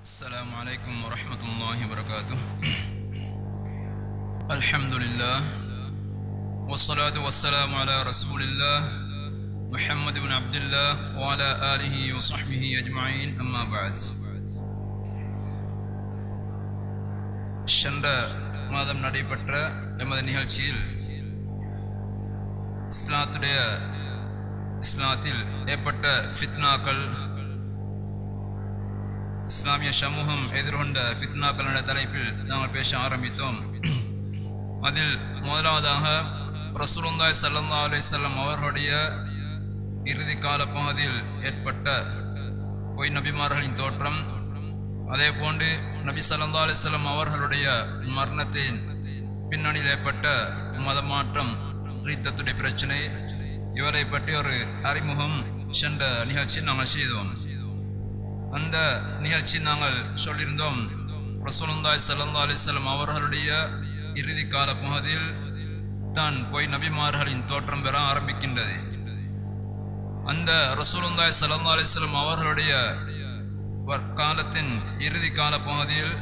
السلام عليكم ورحمة الله وبركاته الحمد لله والصلاة والسلام على رسول الله محمد بن عبد الله وعلى آله وصحبه أجمعين أما بعد சென்ற மாதம் நடைபெற்ற எமது நிகழ்ச்சியில் இஸ்லாத்துடைய இஸ்லாத்தில் ஏற்பட்ட ஃபித்னாக்கள் இஸ்லாமிய சமூகம் எதிர்கொண்ட ஃபித்னாக்கள் என்ற தலைப்பில் நாங்கள் பேச ஆரம்பித்தோம் அதில் முதலாவதாக ரசூலுல்லாய் சல்லா அலிசல்லம் அவர்களுடைய இறுதி கால பகுதியில் ஏற்பட்ட பொய் நபிமார்களின் தோற்றம் அதே போன்று நபி சல்லா அலிஸ்லம் அவர்களுடைய மரணத்தின் பின்னணியில் ஏற்பட்ட மதமாற்றம் ரீத்தத்துடைய பிரச்சனை இவரை பற்றி ஒரு அறிமுகம் சென்ற நிகழ்ச்சியில் நாங்கள் செய்தோம் அந்த நிகழ்ச்சி நாங்கள் சொல்லியிருந்தோம் ரசூலுல்லாய் சல்லா அலிஸ்லம் அவர்களுடைய இறுதி கால பகுதியில் தான் போய் நபிமார்களின் தோற்றம் பெற ஆரம்பிக்கின்றது அந்த ரசூலுல்லாய் சல்லா அலிஸ்லம் அவர்களுடைய காலத்தின் இறுதி கால பகுதியில்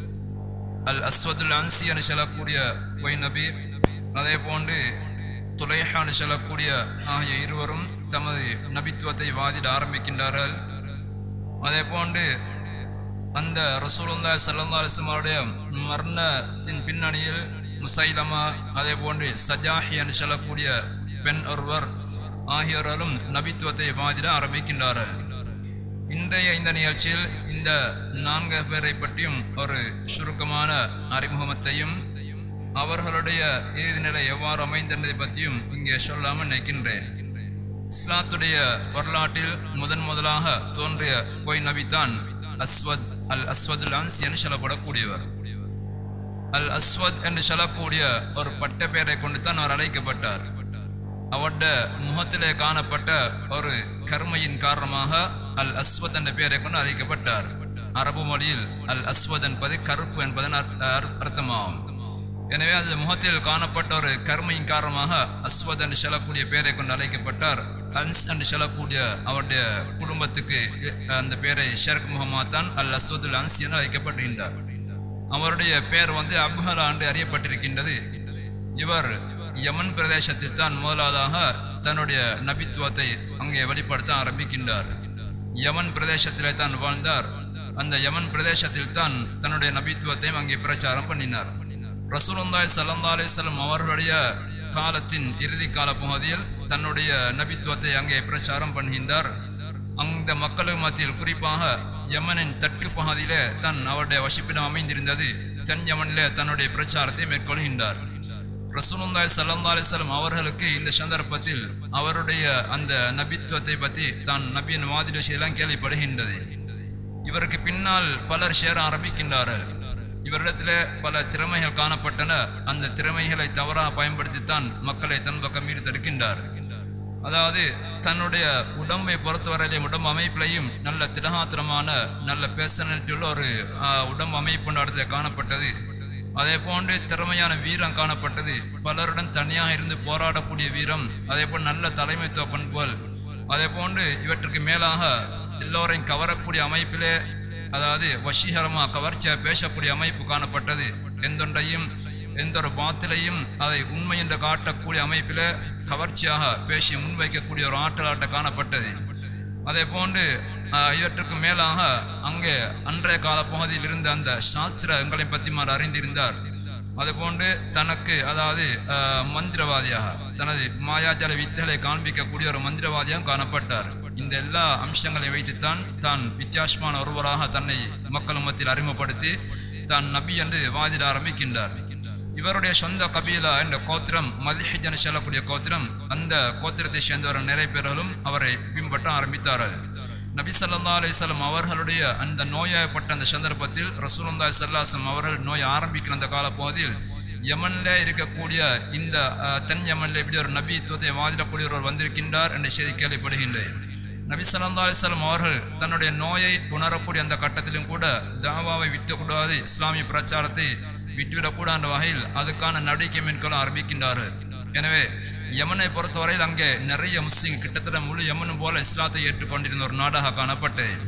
அல் அஸ்வதுல் அன்சி என்று சொல்லக்கூடிய பொய் நபி அதே போன்று துலைஹா என்று சொல்லக்கூடிய ஆகிய இருவரும் தமது நபித்துவத்தை வாதிட ஆரம்பிக்கின்றார்கள் அதே போன்று அந்த ரசூலுல்லா சல்லா அலிஸ்மாருடைய மரணத்தின் பின்னணியில் முசைலமா அதே போன்று சஜாஹி என்று சொல்லக்கூடிய பெண் ஒருவர் ஆகியோரும் நபித்துவத்தை வாதிட ஆரம்பிக்கின்றார்கள் இன்றைய இந்த நிகழ்ச்சியில் இந்த நான்கு பேரை பற்றியும் ஒரு சுருக்கமான அறிமுகத்தையும் அவர்களுடைய இறுதி நிலை எவ்வாறு அமைந்ததை பற்றியும் இங்கே சொல்லாமல் நினைக்கின்றேன் இஸ்லாத்துடைய வரலாற்றில் முதன் முதலாக தோன்றிய பொய் நபிதான் அஸ்வத் அல் அஸ்வதுல் அன்சி என்று சொல்லப்படக்கூடியவர் அல் அஸ்வத் என்று சொல்லக்கூடிய ஒரு பட்ட பெயரை கொண்டு தான் அவர் அழைக்கப்பட்டார் அவருடைய முகத்திலே காணப்பட்ட ஒரு கர்மையின் காரணமாக அல் அஸ்வத் என்ற பெயரை கொண்டு அழைக்கப்பட்டார் அரபு மொழியில் அல் அஸ்வத் என்பது கருப்பு என்பதன் அர்த்தமாகும் எனவே அது முகத்தில் காணப்பட்ட ஒரு கர்மையின் காரணமாக அஸ்வத் என்று சொல்லக்கூடிய பெயரை கொண்டு அழைக்கப்பட்டார் அன்ஸ் என்று சொல்லக்கூடிய அவருடைய குடும்பத்துக்கு அந்த பெயரை ஷேர்க் முகமது தான் அல் அஸ்வதுல் அன்ஸ் என அழைக்கப்படுகின்றார் அவருடைய பெயர் வந்து அப்ஹலா என்று அறியப்பட்டிருக்கின்றது இவர் யமன் பிரதேசத்தில் தான் முதலாவதாக தன்னுடைய நபித்துவத்தை அங்கே வெளிப்படுத்த ஆரம்பிக்கின்றார் யமன் பிரதேசத்திலே தான் வாழ்ந்தார் அந்த யமன் பிரதேசத்தில் தான் தன்னுடைய நபித்துவத்தையும் அங்கே பிரச்சாரம் பண்ணினார் ரசூலுல்லாய் சல்லா அலிஸ்லம் அவர்களுடைய காலத்தின் இறுதி கால பகுதியில் தன்னுடைய நபித்துவத்தை அங்கே பிரச்சாரம் பண்ணுகின்றார் அந்த மக்களுக்கு மத்தியில் குறிப்பாக யமனின் தெற்கு பகுதியிலே தன் அவருடைய வசிப்பிடம் அமைந்திருந்தது தென் யமனிலே தன்னுடைய பிரச்சாரத்தை மேற்கொள்கின்றார் ரசூலுல்லாய் சல்லா அலிஸ்லம் அவர்களுக்கு இந்த சந்தர்ப்பத்தில் அவருடைய அந்த நபித்துவத்தை பற்றி தான் நபியின் மாதிரி விஷயெல்லாம் கேள்விப்படுகின்றது இவருக்கு பின்னால் பலர் சேர ஆரம்பிக்கின்றார்கள் இவரிடத்தில் பல திறமைகள் காணப்பட்டன அந்த திறமைகளை தவறாக பயன்படுத்தித்தான் மக்களை தன் பக்கம் ஈடுத்தடுக்கின்றார் அதாவது தன்னுடைய உடம்பை பொறுத்தவரையிலையும் உடம்பு அமைப்பிலையும் நல்ல திடகாத்திரமான நல்ல பேசனிட்டி உள்ள ஒரு உடம்பு அமைப்பு இடத்துல காணப்பட்டது அதே போன்று திறமையான வீரம் காணப்பட்டது பலருடன் தனியாக இருந்து போராடக்கூடிய வீரம் அதே போல் நல்ல தலைமைத்துவ பண்புகள் அதே போன்று இவற்றுக்கு மேலாக எல்லோரையும் கவரக்கூடிய அமைப்பிலே அதாவது வசீகரமாக கவர்ச்சியாக பேசக்கூடிய அமைப்பு காணப்பட்டது எந்தொன்றையும் எந்த ஒரு பாத்திலையும் அதை உண்மை என்று காட்டக்கூடிய அமைப்பில் கவர்ச்சியாக பேசி முன்வைக்கக்கூடிய ஒரு ஆற்றலாட்ட காணப்பட்டது அதே போன்று இவற்றுக்கு மேலாக அங்கே அன்றைய கால பகுதியில் இருந்த அந்த சாஸ்திரங்களை பற்றி மாறு அறிந்திருந்தார் அதுபோன்று தனக்கு அதாவது மந்திரவாதியாக தனது மாயாஜல வித்தைகளை காண்பிக்கக்கூடிய ஒரு மந்திரவாதியாக காணப்பட்டார் இந்த எல்லா அம்சங்களை வைத்துத்தான் தான் வித்தியாசமான ஒருவராக தன்னை மக்கள் மத்தியில் அறிமுகப்படுத்தி தான் நபி என்று வாதிட ஆரம்பிக்கின்றார் இவருடைய சொந்த கபீலா என்ற கோத்திரம் மதிஹஜன் செல்லக்கூடிய கோத்திரம் அந்த கோத்திரத்தை சேர்ந்தவர் நிறைய பேர்களும் அவரை பின்பற்ற ஆரம்பித்தார்கள் நபி சல்லா அலிஸ்லாம் அவர்களுடைய அந்த நோயாயப்பட்ட அந்த சந்தர்ப்பத்தில் ரசூலுல்லா சல்லாசம் அவர்கள் நோய் ஆரம்பிக்கிற அந்த கால பகுதியில் யமன்ல இருக்கக்கூடிய இந்த தென் யமன்ல இப்படி ஒரு நபித்துவத்தை வாதிடக்கூடிய ஒருவர் வந்திருக்கின்றார் என்ற செய்தி கேள்விப்படுகின்றேன் நபி சல்லா அலிஸ்லாம் அவர்கள் தன்னுடைய நோயை உணரக்கூடிய அந்த கட்டத்திலும் கூட தாவாவை விட்டுக்கூடாது இஸ்லாமிய பிரச்சாரத்தை விட்டுவிடக்கூடாத வகையில் அதுக்கான நடவடிக்கை மேற்கொள்ள ஆரம்பிக்கின்றார்கள் எனவே யமனை பொறுத்தவரையில் அங்கே நிறைய முஸ்லிம் கிட்டத்தட்ட முழு யமனும் போல இஸ்லாத்தை ஏற்றுக்கொண்டிருந்த ஒரு நாடாக காணப்பட்டு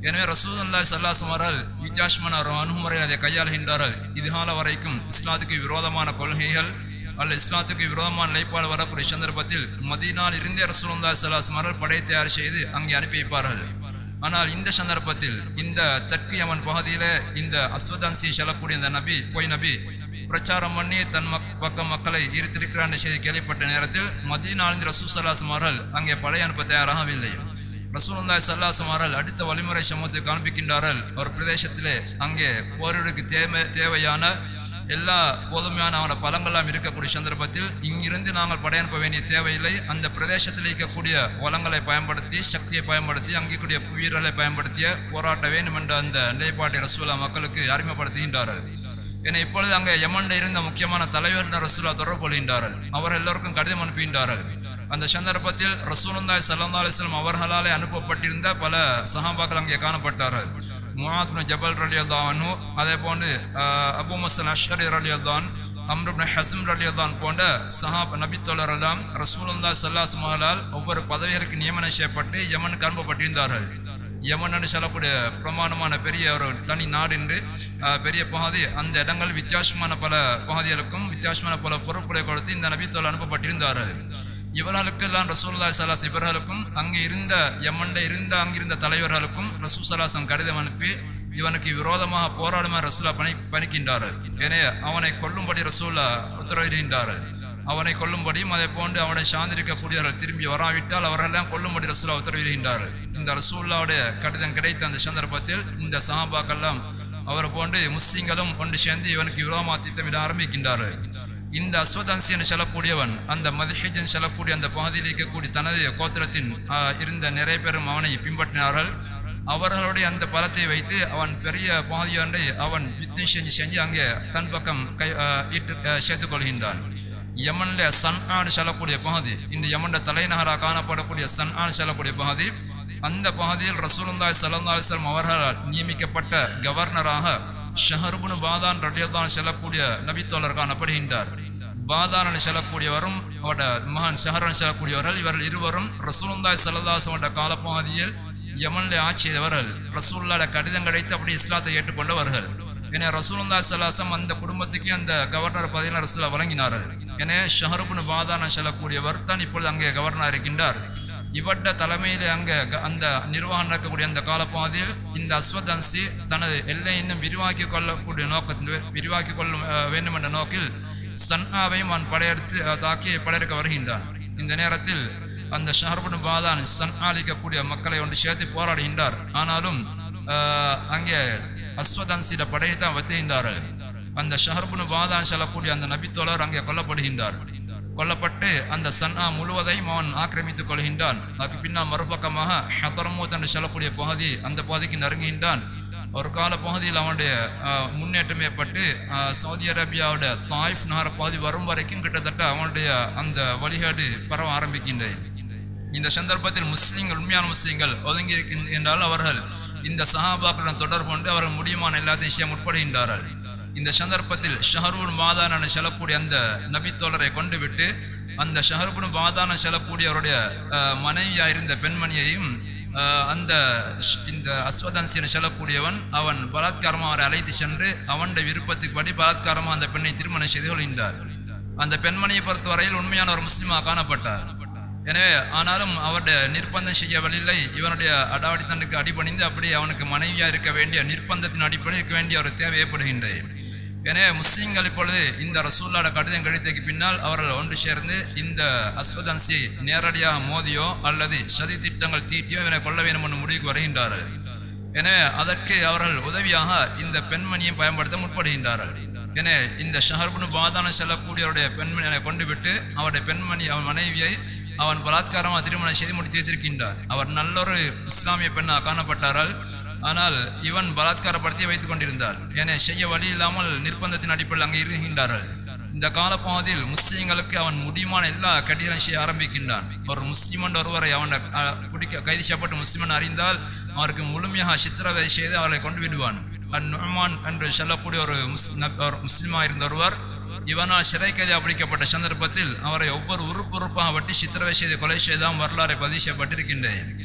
எனவே ரசூலுல்லாஹி ஸல்லல்லாஹு அவர்கள் வித்தியாசமான ஒரு அணுகுமுறையை அதை கையாளுகின்றார்கள் இதுகால வரைக்கும் இஸ்லாத்துக்கு விரோதமான கொள்கைகள் அல்ல இஸ்லாத்துக்கு விரோதமான நிலைப்பாடு வரக்கூடிய சந்தர்ப்பத்தில் மதீனால் இருந்தே ரசூலுல்லாஹி ஸல்லல்லாஹு அவர்கள் படை தயார் செய்து அங்கே அனுப்பி வைப்பார்கள் ஆனால் இந்த சந்தர்ப்பத்தில் இந்த தெற்கு யமன் பகுதியில இந்த அஸ்வதான்சி செல்லக்கூடிய இந்த நபி பொய் நபி பிரச்சாரம் பண்ணி தன் மக் பக்கம் மக்களை ஈர்த்திருக்கிறார் என்ற செய்தி கேள்விப்பட்ட நேரத்தில் மதீனாலிருந்து ரசூசல்லாசம் அவர்கள் அங்கே படை அனுப்ப தயாராகவில்லை ரசூலுல்லாஹி ஸல்லல்லாஹு அவர்கள் அடுத்த வழிமுறை சமூகத்துக்கு காண்பிக்கின்றார்கள் ஒரு பிரதேசத்திலே அங்கே போரிடுக்கு தேவை தேவையான எல்லா போதுமையான அவன பலங்கள்லாம் இருக்கக்கூடிய சந்தர்ப்பத்தில் இங்கிருந்து நாங்கள் படையனுப்ப வேண்டிய தேவையில்லை அந்த பிரதேசத்தில் இருக்கக்கூடிய வளங்களை பயன்படுத்தி சக்தியை பயன்படுத்தி அங்கே கூடிய வீரர்களை பயன்படுத்திய போராட்ட வேண்டும் என்ற அந்த நிலைப்பாட்டை ரசூலா மக்களுக்கு அறிமுகப்படுத்துகின்றார்கள் என இப்பொழுது அங்கே யமன்ல இருந்த முக்கியமான தலைவர்கள் ரசூலா தொடர்பு கொள்கின்றார்கள் அவர் எல்லோருக்கும் கடிதம் அனுப்புகின்றார்கள் அந்த சந்தர்ப்பத்தில் ரசூலுல்லாஹி ஸல்லல்லாஹு அலைஹி வஸல்லம் அவர்களாலே அனுப்பப்பட்டிருந்த பல சஹாபாக்கள் அங்கே காணப்பட்டார்கள் முஆத் பின் ஜபல் ரலியல்லாஹு அன்ஹு அதே போன்று ஆஹ், அபூ முஸ்லிம் அஷ்அரி ரலியல்லாஹு அன்ஹு அம்ர் பின் ஹஸ்ம் ரலியல்லாஹு அன்ஹு போன்ற சஹாப் நபி தோழரெல்லாம் ரசூலுல்லாஹி ஸல்லல்லாஹு அலைஹி வஸல்லம் ஒவ்வொரு பதவிகளுக்கு நியமனம் செய்யப்பட்டு யமனுக்கு அனுப்பப்பட்டிருந்தார்கள் யமன் என்று சொல்லக்கூடிய பிரமாணமான பெரிய ஒரு தனி நாடு என்று ஆஹ், பெரிய பகுதி அந்த இடங்கள் வித்தியாசமான பல பகுதிகளுக்கும் வித்தியாசமான பல பொறுப்புகளை கொடுத்து இந்த நபித்தோல் அனுப்பப்பட்டிருந்தார்கள் இவர்களுக்கெல்லாம் ரசூல்லாய் சலாஸ் இவர்களுக்கும் அங்கே இருந்த யமன்ல இருந்த அங்கிருந்த தலைவர்களுக்கும் ரசூ சலாசம் கடிதம் அனுப்பி இவனுக்கு விரோதமாக போராடுமாறு ரசூலா பணி பணிக்கின்றார்கள் எனவே அவனை கொல்லும்படி ரசூலா உத்தரவிடுகின்றார்கள் அவனை கொல்லும்படியும் அதை போன்று அவனை சார்ந்திருக்கக்கூடியவர்கள் திரும்பி வராவிட்டால் அவர்களெல்லாம் கொல்லும்படி ரசூலா உத்தரவிடுகின்றார்கள் இந்த ரசூல்லாவுடைய கடிதம் கிடைத்த அந்த சந்தர்ப்பத்தில் இந்த சஹாபாக்கெல்லாம் அவர் போன்று முஸ்லிம்களும் ஒன்று சேர்ந்து இவனுக்கு விரோதமாக திட்டமிட ஆரம்பிக்கின்றார்கள் இந்த அஸ்வதன்சி என்று சொல்லக்கூடியவன் அந்த மதிஹிஜன் சொல்லக்கூடிய அந்த பகுதியில் இருக்கக்கூடிய தனது கோத்திரத்தின் ஆஹ், இருந்த நிறைய பேரும் அவனை பின்பற்றினார்கள் அவர்களுடைய அந்த பலத்தை வைத்து அவன் பெரிய பகுதி ஒன்றை அவன் யுத்தம் செஞ்சு செஞ்சு அங்கே தன் பக்கம் கை ஆஹ், ஈட்டு ஆஹ், சேர்த்துக் கொள்கின்றான் யமன்ல சன்ஆன் சொல்லக்கூடிய பகுதி இந்த யமன்ல தலைநகராக காணப்படக்கூடிய சன்ஆன் சொல்லக்கூடிய பகுதி அந்த பகுதியில் ரசூலுல்லாஹி ஸல்லல்லாஹு அலைஹி வஸல்லம் அவர்களால் நியமிக்கப்பட்ட கவர்னராக ஷஹர்புன் பாதான் ரலியல்லாஹு செல்லக்கூடிய நபித்தோழர் காணப்படுகின்றார் பாதான் என்று செல்லக்கூடியவரும் அவரோட மகன் ஷஹரன் செல்லக்கூடியவர்கள் இவர்கள் இருவரும் ரசூலுல்லாஹி ஸல்லல்லாஹு அலைஹி வஸல்லம் காலப்பகுதியில் யமன்ல ஆட்சி செய்தவர்கள் ரசூலுல்லாஹ்ட கடிதம் கிடைத்து அப்படி இஸ்லாத்தை ஏற்றுக்கொண்டவர்கள் என ரசூலுல்லாஹி ஸல்லல்லாஹு அலைஹி வஸல்லம் அந்த குடும்பத்துக்கு அந்த கவர்னர் பதவியில் ரசூலா வழங்கினார்கள் என ஷஹருபுன் பாதான செல்லக்கூடியவர் தான் இப்பொழுது அங்கே கவர்னர் இருக்கின்றார் இவட்ட தலைமையில் அங்கே க- அந்த நிர்வாகம் நடக்கக்கூடிய அந்த காலப்பகுதியில் இந்த அஸ்வதன்சி தனது எல்லை இன்னும் விரிவாக்கி கொள்ளக்கூடிய நோக்கத்தில் விரிவாக்கி கொள்ள அஹ், வேண்டும் என்ற நோக்கில் சன்ஆவையும் அவன் படையெடுத்து அஹ், தாக்கி படையெடுக்க வருகின்றான் இந்த நேரத்தில் அந்த ஷஹர்புன் பாதான் சன்ஆலிக்கக்கூடிய மக்களை ஒன்று சேர்த்து போராடுகின்றார் ஆனாலும் அஹ், அங்கே அஸ்வதன்சிட படையை தான் வைத்துகின்றார்கள் அந்த ஷஹர்புன் பாதான் செல்லக்கூடிய அந்த நபித்தோழர் அங்கே கொல்லப்படுகின்றார் கொல்லப்பட்டு அந்த சன்னா முழுவதையும் அவன் ஆக்கிரமித்துக் கொள்கின்றான் அதுக்கு பின்னால் மறுபக்கமாக ஹதர்மூத் என்று சொல்லக்கூடிய பகுதி அந்த பகுதிக்கு நெருங்குகின்றான் ஒரு கால பகுதியில் அவனுடைய ஆஹ், முன்னேற்றம் ஏற்பட்டு ஆஹ், சவுதி அரேபியாவோட தாயிஃப் நகர பகுதி வரும் வரைக்கும் கிட்டத்தட்ட அவனுடைய அந்த வழிகாடு பரவ ஆரம்பிக்கின்றது இந்த சந்தர்ப்பத்தில் முஸ்லிம்கள் உண்மையான முஸ்லிம்கள் ஒதுங்கி இருக்கின்றால் அவர்கள் இந்த சஹாபாக்களுடன் தொடர்பு கொண்டு அவர்கள் முடியுமான எல்லாத்தையும் செய்ய முற்படுகின்றார்கள் இந்த சந்தர்ப்பத்தில் ஷஹரூன் மாதான் என செல்லக்கூடிய அந்த நபித்தோழரை கொண்டு விட்டு அந்த ஷஹர்புன் மாதான செல்லக்கூடியவருடைய அஹ், மனைவியா இருந்த பெண்மணியையும் அஹ், அந்த ஷ்- இந்த அஸ்வதன்சி என செல்லக்கூடியவன் அவன் பலாத்காரமாக அவரை அழைத்து சென்று அவனுடைய விருப்பத்துக்குப்படி பலாத்காரமாக அந்த பெண்ணை திருமணம் செய்து கொள்கின்றார் அந்த பெண்மணியை பொறுத்தவரையில் உண்மையான ஒரு முஸ்லிமாக காணப்பட்டார் எனவே ஆனாலும் அவருடைய நிர்பந்தம் செய்யவில்லை இவனுடைய அடாவடித்தனுக்கு அடிபணிந்து அப்படி அவனுக்கு மனைவியா இருக்க வேண்டிய நிர்பந்தத்தின் அடிப்படையில் இருக்க வேண்டிய ஒரு தேவை ஏற்படுகின்றது எனவே முஸ்லிம்கள் இப்பொழுது இந்த ரசூல்லாட கடிதம் கிடைத்ததுக்கு பின்னால் அவர்கள் ஒன்று சேர்ந்து இந்த அஸ்வதன்சி நேரடியாக மோதியோ அல்லது சதி திட்டங்கள் தீட்டியோ இவனை கொள்ள வேண்டும் என்று முடிவுக்கு வருகின்றார்கள் எனவே அதற்கு அவர்கள் உதவியாக இந்த பெண்மணியை பயன்படுத்த முற்படுகின்றார்கள் எனவே இந்த ஷஹர்புனு பாதான செல்லக்கூடியவருடைய பெண்மணியை கொண்டு விட்டு அவருடைய பெண்மணி அவன் மனைவியை அவன் பலாத்காரமாக திருமணம் செய்து முடித்து வைத்திருக்கின்றார் அவர் நல்லொரு இஸ்லாமிய பெண்ணாக காணப்பட்டார்கள் ஆனால் இவன் பலாத்காரப்படுத்தி வைத்துக் கொண்டிருந்தார் என செய்ய வழி இல்லாமல் நிர்பந்தத்தின் அடிப்படையில் அங்கே இருக்கின்றார்கள் இந்த காலப்பகுதியில் முஸ்லிம்களுக்கு அவன் முடியுமான எல்லா கடிதம் செய்ய ஆரம்பிக்கின்றான் ஒரு முஸ்லிமன் ஒருவரை அவனை அஹ், பிடிக்க கைது செய்யப்பட்டு முஸ்லிமன் அறிந்தால் அவருக்கு முழுமையாக சித்திரவதை செய்து அவரை கொண்டு விடுவான் அந்நுமான் என்று சொல்லக்கூடிய ஒரு முஸ் ஒரு முஸ்லிமாக இருந்த ஒருவர் இவனால் சிறை கைதியாக பிடிக்கப்பட்ட சந்தர்ப்பத்தில் அவரை ஒவ்வொரு உறுப்பு உறுப்பாக வட்டி சித்திரவை செய்து கொலை செய்தாம் வரலாறை பதிவு செய்யப்பட்டிருக்கின்றது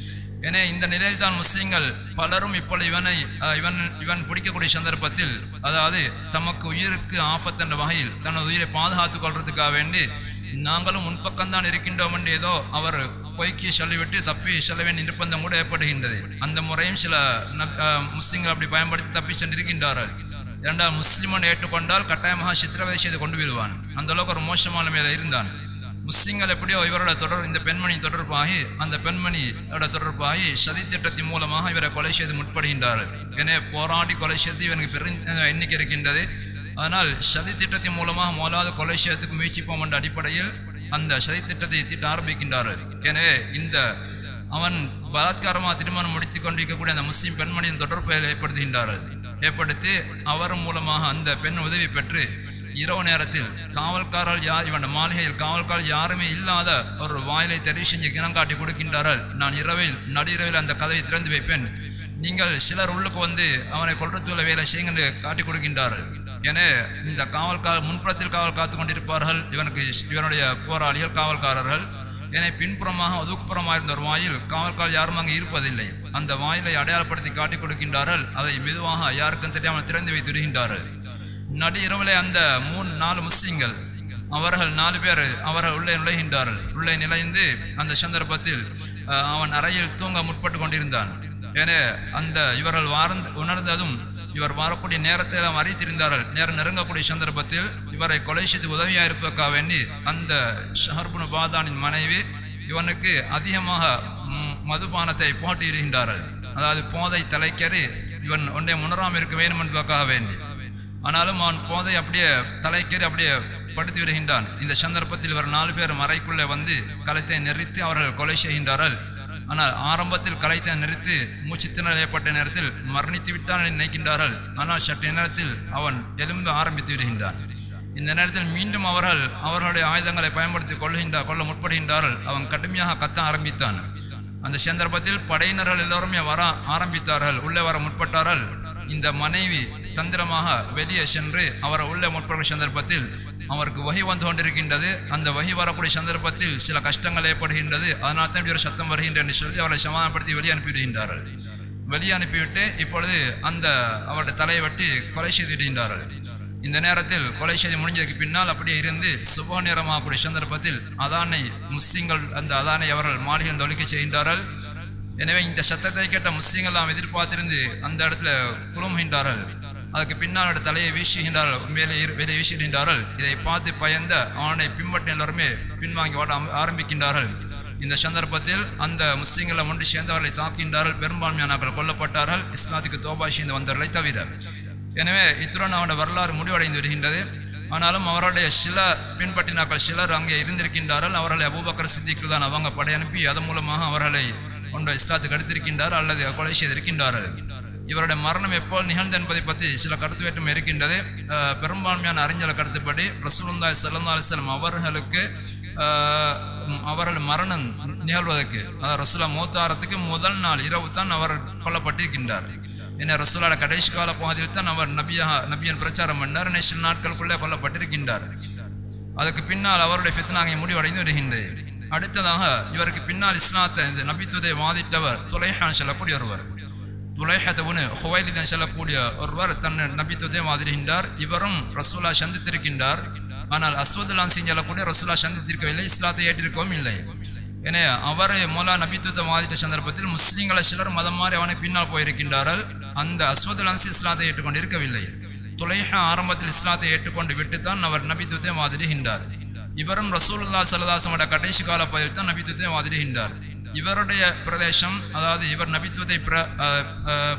என இந்த நிலையில் தான் முஸ்லிம்கள் பலரும் இப்பொழுது இவனை அஹ், இவன் இவன் பிடிக்கக்கூடிய சந்தர்ப்பத்தில் அதாவது தமக்கு உயிருக்கு ஆபத்து என்ற வகையில் தனது உயிரை பாதுகாத்துக் கொள்றதுக்காக வேண்டி நாங்களும் முன்பக்கம்தான் இருக்கின்றோம் என்று ஏதோ அவர் பொய்க்கு சொல்லிவிட்டு தப்பி செல்ல வேண்டிய நிர்பந்தம் கூட ஏற்படுகின்றது அந்த முறையும் சில நப்- அஹ், முஸ்லிம்கள் அப்படி பயன்படுத்தி தப்பி சென்றிருக்கின்றார்கள் இரண்டால் முஸ்லிமன் ஏற்றுக்கொண்டால் கட்டாயமாக சித்திரவதை செய்து கொண்டு விடுவான் அந்த அளவுக்கு ஒரு மோசமான மேல இருந்தான் முஸ்லிம்கள் எப்படியோ இவரோட தொடர் இந்த பெண்மணி தொடர்பாகி அந்த பெண்மணியோட தொடர்பாகி சதி திட்டத்தின் மூலமாக இவரை கொலை செய்து முற்படுகின்றார்கள் எனவே போராடி கொலை செய்து இவனுக்கு பெரும் எண்ணிக்கை இருக்கின்றது அதனால் சதி திட்டத்தின் மூலமாக முதலாவது கொலை செய்யறதுக்கு முயற்சிப்போம் என்ற அடிப்படையில் அந்த சதி திட்டத்தை தீட்ட ஆரம்பிக்கின்றார்கள் எனவே இந்த அவன் பலாத்காரமாக திருமணம் முடித்துக் கொண்டிருக்கக்கூடிய அந்த முஸ்லிம் பெண்மணியின் தொடர்பை ஏற்படுத்துகின்றார்கள் ஏற்படுத்தி அவர் மூலமாக அந்த பெண் உதவி பெற்று இரவு நேரத்தில் காவல்காரர்கள் யார் இவன் மாளிகையில் காவல்காரர் யாருமே இல்லாத ஒரு வாயிலை தெரிவு செஞ்சு கிணம் காட்டி கொடுக்கின்றார்கள் நான் இரவில் நடுஇரவில் அந்த கதவை திறந்து வைப்பேன் நீங்கள் சிலர் உள்ளுக்கு வந்து அவனை கொல்றதுள்ள வேலை செய்யுங்க என்று காட்டி கொடுக்கின்றார்கள் என இந்த காவல்காரர் முன்புறத்தில் காவல் காத்து கொண்டிருப்பார்கள் இவனுக்கு இவனுடைய போராளிகள் காவல்காரர்கள் என பின்புறமாக ஒதுக்குப்புறமாக இருந்த ஒரு வாயில் காவல்காரர் யாரும் அங்கு இருப்பதில்லை அந்த வாயிலை அடையாளப்படுத்தி காட்டிக் கொடுக்கின்றார்கள் அதை மெதுவாக யாருக்கும் தெரியாமல் திறந்து வைத்து விடுகின்றார்கள் நடு இரவிலே அந்த மூணு நாலு முஸ்லிம்கள் அவர்கள் நாலு பேர் அவர்கள் உள்ளே நுழைகின்றார்கள் உள்ளே நுழைந்து அந்த சந்தர்ப்பத்தில் அஹ், அவன் அறையில் தூங்க முற்பட்டு கொண்டிருந்தான் என அந்த இவர்கள் வார்ந்து உணர்ந்ததும் இவர் வரக்கூடிய நேரத்தை எல்லாம் அறித்திருந்தார்கள் நேரம் நெருங்கக்கூடிய சந்தர்ப்பத்தில் இவரை கொலை செய்து உதவியாக இருப்பதற்காக வேண்டி அந்த ஷஹர்புனு பாதானின் மனைவி இவனுக்கு அதிகமாக ம், மதுபானத்தை போட்டியிடுகின்றார்கள் அதாவது போதை தலைக்கறி இவன் ஒன்றை முன்னராமல் இருக்க வேண்டும் என்பதற்காக வேண்டி ஆனாலும் அவன் போதை அப்படியே தலைக்கேறி அப்படியே படுத்து விடுகின்றான் இந்த சந்தர்ப்பத்தில் இவர் நாலு பேர் மறைக்குள்ளே வந்து கலைத்தை நிறுத்தி அவர்கள் கொலை செய்கின்றார்கள் ஆனால் ஆரம்பத்தில் கலைத்தை நிறுத்தி மூச்சு திணறல் ஏற்பட்ட நேரத்தில் மரணித்து விட்டான் என்று நினைக்கின்றார்கள் ஆனால் சற்று நேரத்தில் அவன் எலும்பு ஆரம்பித்து விடுகின்றான் இந்த நேரத்தில் மீண்டும் அவர்கள் அவர்களுடைய ஆயுதங்களை பயன்படுத்தி கொள்கின்றார் கொள்ள முற்படுகின்றார்கள் அவன் கடுமையாக கத்த ஆரம்பித்தான் அந்த சந்தர்ப்பத்தில் படையினர்கள் எல்லோருமே வர ஆரம்பித்தார்கள் உள்ளே வர முற்பட்டார்கள் இந்த மனைவி தந்திரமாக வெளியே சென்று அவரை உள்ளே முற்படுகிற சந்தர்ப்பத்தில் அவருக்கு வகி வந்து கொண்டிருக்கின்றது அந்த வகி வரக்கூடிய சந்தர்ப்பத்தில் சில கஷ்டங்கள் ஏற்படுகின்றது அதனால் தான் இப்படி ஒரு சத்தம் வருகின்றது என்று சொல்லி அவரை சமாதானப்படுத்தி வெளியே அனுப்பிவிடுகின்றார்கள் வெளியே அனுப்பிவிட்டு இப்பொழுது அந்த அவருடைய தலையை வெட்டி கொலை செய்து விடுகின்றார்கள் இந்த நேரத்தில் கொலை செய்து முடிஞ்சதுக்கு பின்னால் அப்படியே இருந்து சுப நேரமாகக்கூடிய சந்தர்ப்பத்தில் அதானை முஸ்லிம்கள் அந்த அதானை அவர்கள் மாளிகை ஒலிக்க செய்கின்றார்கள் எனவே இந்த சத்தத்தை கேட்ட முஸ்லிம்கள் எல்லாம் எதிர்பார்த்திருந்து அந்த இடத்துல குழுமுகின்றார்கள் அதுக்கு பின்னால் அவருடைய தலையை வீசுகின்றார்கள் மேலே இரு- வெளியே வீசுகின்றார்கள் இதை பார்த்து பயந்த அவனை பின்பற்றி எல்லாருமே பின்வாங்கி ஓட ஆரம்- ஆரம்பிக்கின்றார்கள் இந்த சந்தர்ப்பத்தில் அந்த முஸ்லிம்களை ஒன்று சேர்ந்தவர்களை தாக்கின்றார்கள் பெரும்பான்மையானவர்கள் கொல்லப்பட்டார்கள் இஸ்லாத்துக்கு தோபா செய்து வந்தவர்களை தவிர எனவே இத்துடன் அவருடைய வரலாறு முடிவடைந்து வருகின்றது ஆனாலும் அவருடைய சில பின்பற்றினாக்கள் சிலர் அங்கே இருந்திருக்கின்றார்கள் அவர்களை அபூபக்கர் சித்திக்கு தான் அவங்க படையனுப்பி அதன் மூலமாக அவர்களை ஒன்று இஸ்லாத்துக்கு எடுத்திருக்கின்றார் அல்லது கொலை செய்திருக்கின்றார்கள் இவருடைய மரணம் எப்போது நிகழ்ந்து என்பதை பற்றி சில கருத்து வேற்றுமை இருக்கின்றது அஹ், பெரும்பான்மையான அறிஞர் கருத்துப்படி ரசூலுல்லாஹி ஸல்லல்லாஹு அலைஹி வஸல்லம் அவர்களுக்கு அஹ், அவர்கள் மரணம் நிகழ்வதற்கு அதாவது ரசூலா மூத்தாரத்துக்கு முதல் நாள் இரவு தான் அவர் கொல்லப்பட்டிருக்கின்றார் என்ன ரசூலோட கடைசி கால பகுதியில் தான் அவர் நபியாக நபியன் பிரச்சாரம் பண்ணார் இன்னும் சில நாட்களுக்குள்ளே கொல்லப்பட்டிருக்கின்றார் அதுக்கு பின்னால் அவருடைய ஃபித்னா அங்கே முடிவடைந்து வருகின்றது அடுத்ததாக இவருக்கு பின்னால் இஸ்லாத்தை இந்த நபித்துவத்தை வாதிட்டவர் துலைஹான் சொல்லக்கூடிய ஒருவர் துலைஹத்தவனு ஹுவைலிதன் சொல்லக்கூடிய ஒருவர் தன் நபித்துவத்தை வாதிடுகின்றார் இவரும் ரசூலா சந்தித்திருக்கின்றார் ஆனால் அஸ்வதுல்லான் சிங் சொல்லக்கூடிய ரசூலா சந்தித்திருக்கவில்லை இஸ்லாத்தை ஏற்றிருக்கவும் இல்லை என அவர் மொலா நபித்துவத்தை வாதிட்ட சந்தர்ப்பத்தில் முஸ்லிம்களை சிலர் மதம் மாறி அவனை பின்னால் போயிருக்கின்றார்கள் அந்த அஸ்வதுல் அன்சி இஸ்லாத்தை ஏற்றுக்கொண்டு இருக்கவில்லை துலைஹா ஆரம்பத்தில் இஸ்லாத்தை ஏற்றுக்கொண்டு விட்டுத்தான் அவர் நபித்துவத்தை வாதிடுகின்றார் இவரும் ரசூலுல்லா சல்லதாசமோட கடைசி கால பகுதியில் தான் நபித்துவத்தை வாதிடுகின்றார் இவருடைய பிரதேசம் அதாவது இவர் நபித்துவத்தை பிர அஹ், அஹ்,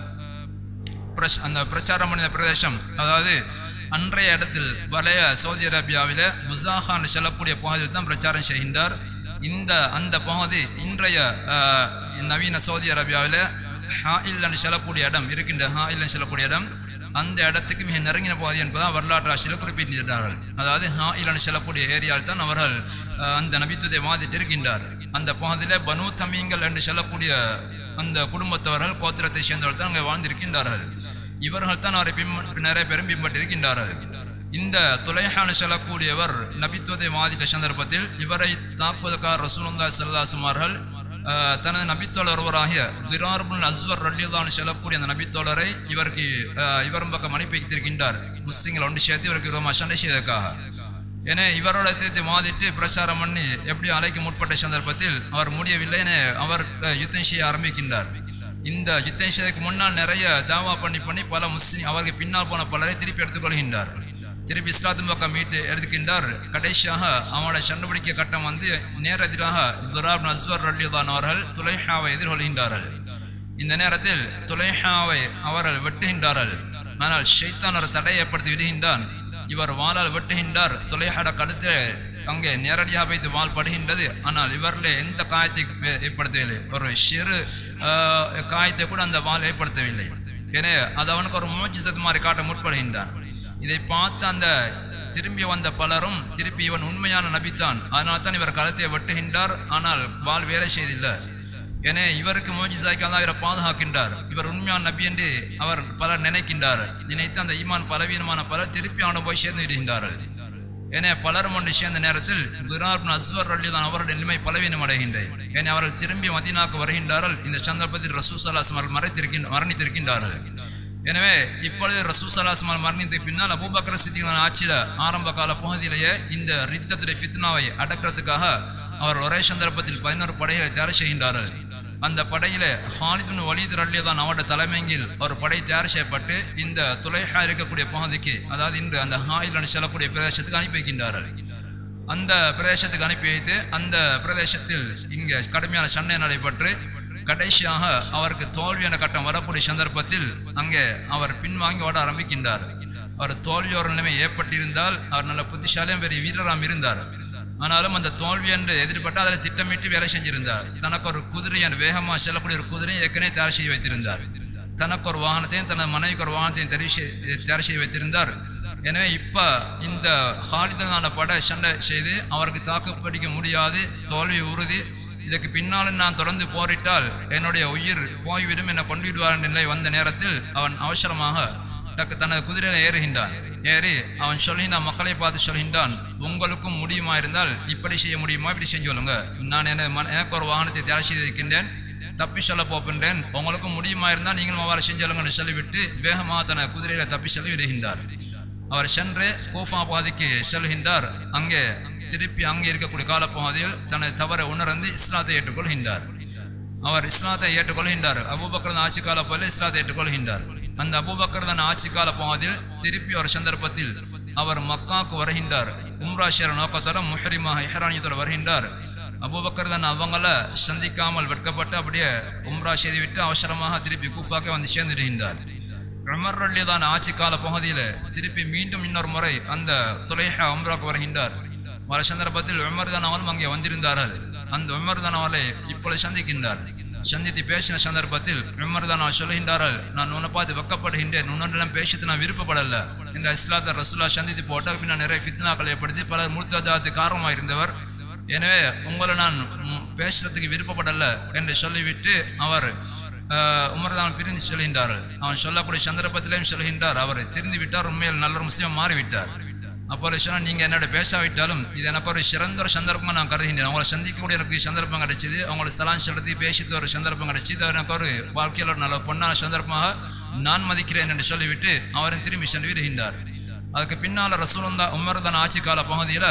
பிரச்- அந்த பிரச்சாரம் பண்ணின பிரதேசம் அதாவது அன்றைய இடத்தில் வளைய சவுதி அரேபியாவில புசாஹான் செல்லக்கூடிய பகுதியில் தான் பிரச்சாரம் செய்கின்றார் இந்த அந்த பகுதி இன்றைய அஹ், நவீன சவுதி அரேபியாவில ஹாயில் என்று சொல்லக்கூடிய இடம் இருக்கின்ற ஹாயில் என்று சொல்லக்கூடிய இடம் அந்த இடத்துக்கு மிக நெருங்கின பகுதி என்பதாக வரலாற்று ஆட்சியில் குறிப்பிட்டிருக்கிறார்கள் அதாவது ஹாயில் என்று சொல்லக்கூடிய ஏரியாவில் தான் அவர்கள் அஹ், அந்த நபித்துவத்தை வாதிட்டு இருக்கின்றார் அந்த பகுதியில் பனு தமீங்கள் என்று சொல்லக்கூடிய அந்த குடும்பத்தவர்கள் கோத்திரத்தை சேர்ந்தவர்கள் தான் அங்கே வாழ்ந்திருக்கின்றார்கள் இவர்கள் தான் அவரை பின் நிறைய பேரும் பின்பற்றிருக்கின்றார்கள் இந்த துலைஹான செல்லக்கூடியவர் நபித்துவத்தை வாதிட்ட சந்தர்ப்பத்தில் இவரை தாக்குவதற்காக ரசூலுல்லாஹி ஸல்லல்லாஹு அலைஹி வஸல்லம் ஆஹ், தனது நபித்தோழர் ஒருவராகிய திரார்புல் அஸ்வர் ரல்லியதான் செல்லக்கூடிய அந்த நபித்தோழரை இவருக்கு ஆஹ், இவரும் பக்கம் அனுப்பி வைத்திருக்கின்றார் முஸ்லிம்கள் ஒன்று சேர்த்து இவருக்கு விரோதமாக சண்டை செய்வதற்காக என இவரோட தீர்த்து வாதிட்டு பிரச்சாரம் பண்ணி எப்படி அழைக்க முற்பட்ட சந்தர்ப்பத்தில் அவர் முடியவில்லை என அவர் அஹ், யுத்தம் செய்ய ஆரம்பிக்கின்றார் இந்த யுத்தம் செய்வதற்கு முன்னால் நிறைய தாவா பண்ணி பண்ணி பல முஸ்லிம் அவருக்கு பின்னால் போன பலரை திருப்பி எடுத்துக்கொள்கின்றார் திருப்பி இஸ்லாத்தின் பக்கம் மீட்டு எடுக்கின்றார் கடைசியாக அவனோட சண்டைபிடிக்க கட்டம் வந்து நேரெதிராக துராப் அஸ்வர் ரல்லிதான் அவர்கள் துலைஹாவை எதிர்கொள்கின்றார்கள் இந்த நேரத்தில் துலைஹாவை அவர்கள் வெட்டுகின்றார்கள் ஆனால் ஷைத்தான் ஒரு தடையை ஏற்படுத்தி விடுகின்றான் இவர் வாளால் வெட்டுகின்றார் துலைஹாட கழுத்து அங்கே நேரடியாக வைத்து வாள் படுகின்றது ஆனால் இவரில் எந்த காயத்தை ஏ- ஏற்படுத்தவில்லை ஒரு சிறு ஆஹ், காயத்தை கூட அந்த வாள் ஏற்படுத்தவில்லை எனவே அது அவனுக்கு ஒரு மோஜிசத்து மாதிரி காட்ட முற்படுகின்றான் இதை பார்த்து அந்த திரும்பி வந்த பலரும் திருப்பி இவன் உண்மையான நபித்தான் அதனால் தான் இவர் கழுத்தை வெட்டுகின்றார் ஆனால் வாள் வேலை செய்தில்லை என இவருக்கு மோஜிசாய்க்கு அல்லாஹ் இவரை பாதுகாக்கின்றார் இவர் உண்மையான நபி என்று அவர் பலர் நினைக்கின்றார் நினைத்து அந்த ஈமான் பலவீனமான பலர் திருப்பி அவனை போய் சேர்ந்து விடுகின்றார்கள் என பலரும் ஒன்று சேர்ந்த நேரத்தில் துரார் அஸ்வர் அள்ளி தான் அவருடைய நிலைமை பலவீனம் அடைகின்றது என அவர்கள் திரும்பி மதீனாக்கு வருகின்றார்கள் இந்த சந்தர்ப்பத்தில் ரசூசலாசம் அவர்கள் மறைத்திருக்கின்ற மரணித்திருக்கின்றார்கள் எனவே இப்பொழுது ரசூசலாசம் அவர்கள் மரணித்ததுக்கு பின்னால் அபூபக்கர் சித்திகளின் ஆட்சியில ஆரம்ப கால பகுதியிலேயே இந்த ரித்தத்துடைய ஃபித்னாவை அடக்கிறதுக்காக அவர் ஒரே சந்தர்ப்பத்தில் பதினோரு படைகளை தயார் செய்கின்றார்கள் அந்த படையில ஹாலிபின் வலித் ரல்லிய தான் அவருடைய தலைமையில் ஒரு படை தயார் செய்யப்பட்டு இந்த துளைஹா இருக்கக்கூடிய பகுதிக்கு அதாவது இன்று அந்த ஹாயில் செல்லக்கூடிய பிரதேசத்துக்கு அனுப்பி வைக்கின்றார்கள் அந்த பிரதேசத்துக்கு அனுப்பி வைத்து அந்த பிரதேசத்தில் இங்கே கடுமையான சண்டை நடைபெற்று கடைசியாக அவருக்கு தோல்வியான கட்டம் வரக்கூடிய சந்தர்ப்பத்தில் அங்கே அவர் பின்வாங்கி ஓட ஆரம்பிக்கின்றார் அவர் தோல்வியோர் நிலைமை ஏற்பட்டிருந்தால் அவர் நல்ல புத்திசாலியும் பெரிய வீரராம் இருந்தார் ஆனாலும் அந்த தோல்வி என்று எதிர்பட்டு அதில் திட்டமிட்டு வேலை செஞ்சிருந்தார் தனக்கு ஒரு குதிரை என்று வேகமாக செல்லக்கூடிய ஒரு குதிரையை ஏற்கனவே தயார் செய்து வைத்திருந்தார் தனக்கு ஒரு வாகனத்தையும் தனது மனைவிக்கு ஒரு வாகனத்தையும் தெரிவு செய்- தயார் செய்து வைத்திருந்தார் எனவே இப்போ இந்த ஹாலிதனான படை சண்டை செய்து அவருக்கு தாக்குப்பிடிக்க முடியாது தோல்வி உறுதி இதற்கு பின்னால் நான் தொடர்ந்து போரிட்டால் என்னுடைய உயிர் போய்விடும் என கொண்டு விடுவார் என்ற நிலை வந்த நேரத்தில் அவன் அவசரமாக டக்கு தனது குதிரையில ஏறுகின்றான் ஏறி அவன் சொல்கின்றான் மக்களை பார்த்து சொல்கின்றான் உங்களுக்கும் முடியுமா இருந்தால் இப்படி செய்ய முடியுமா இப்படி செஞ்சு சொல்லுங்க நான் எனது மன எனக்கு ஒரு வாகனத்தை தயார் செய்திருக்கின்றேன் தப்பி சொல்ல போகின்றேன் உங்களுக்கும் முடியுமா இருந்தால் நீங்களும் அவ்வாறு செஞ்சலுங்கன்னு சொல்லிவிட்டு வேகமாக தனது குதிரையில தப்பி செல்ல விடுகின்றார் அவர் சென்று கூஃபா பாதிக்கு செல்கின்றார் அங்கே திருப்பி அங்கே இருக்கக்கூடிய காலப்பகுதியில் தனது தவறை உணர்ந்து இஸ்லாத்தை ஏற்றுக்கொள்கின்றார் அவர் இஸ்லாத்தை ஏற்றுக்கொள்கின்றார் அபூபக்கர் ஆட்சி கால போல இஸ்லாத்தை ஏற்றுக்கொள்கின்றார் அந்த அபூபக்கர் தான் ஆட்சி கால பகுதியில் திருப்பி ஒரு சந்தர்ப்பத்தில் அவர் மக்காவுக்கு வருகின்றார் உம்ரா ஷேர நோக்கத்தோட முஹரிமாக இஹரானியத்தோட வருகின்றார் அபூபக்கர் தான் அவங்கள சந்திக்காமல் வெட்கப்பட்டு அப்படியே உம்ரா செய்துவிட்டு அவசரமாக திருப்பி கூஃபாக்கே வந்து சேர்ந்துடுகின்றார் உமர் அலி தான் ஆட்சி கால பகுதியில் திருப்பி மீண்டும் இன்னொரு முறை அந்த துலைஹா உம்ராக்கு வருகின்றார் வர சந்தர்ப்பத்தில் உமர் தான் அவரும் அங்கே வந்திருந்தார்கள் அந்த உமர் தான் அவளை இப்பொழுது சந்திக்கின்றார் சந்தித்து பேசின சந்தர்ப்பத்தில் உமர் தான் அவர் சொல்கின்றார்கள் நான் உன்னை பார்த்து வெக்கப்படுகின்றேன் உன்னிடம் பேசித்து நான் விருப்பப்படல இந்த இஸ்லாத்தை ரசூலா சந்தித்து போட்டால் பின்னர் நிறைய ஃபித்னாக்களை ஏற்படுத்தி பலர் முர்த்ததாத்து காரணமாக இருந்தவர் எனவே உங்களை நான் ம், பேசுறதுக்கு விருப்பப்படல என்று சொல்லிவிட்டு அவர் ஆஹ், உமர்தான் பிரிந்து சொல்கின்றார்கள் அவன் சொல்லக்கூடிய சந்தர்ப்பத்திலேயும் சொல்கின்றார் அவர் திருந்தி விட்டார் உண்மையில் நல்ல ஒரு முஸ்லீம் மாறிவிட்டார் அப்போ சொன்னால் நீங்கள் என்னோட பேசாவிட்டாலும் இது எனக்கு ஒரு சிறந்த ஒரு சந்தர்ப்பமாக நான் கருதுகின்றேன் அவங்களை சந்திக்கக்கூடிய எனக்கு சந்தர்ப்பம் கிடைச்சிது அவங்களை சலான் செலுத்தி பேசிட்டு ஒரு சந்தர்ப்பம் கிடைச்சிது அது எனக்கு ஒரு வாழ்க்கையில் ஒரு நல்ல பொன்னான சந்தர்ப்பமாக நான் மதிக்கிறேன் என்று சொல்லிவிட்டு அவரும் திரும்பி சென்று விடுகின்றார் அதுக்கு பின்னால் ரசூலுந்தா உமர்தான் ஆட்சி கால பகுதியில்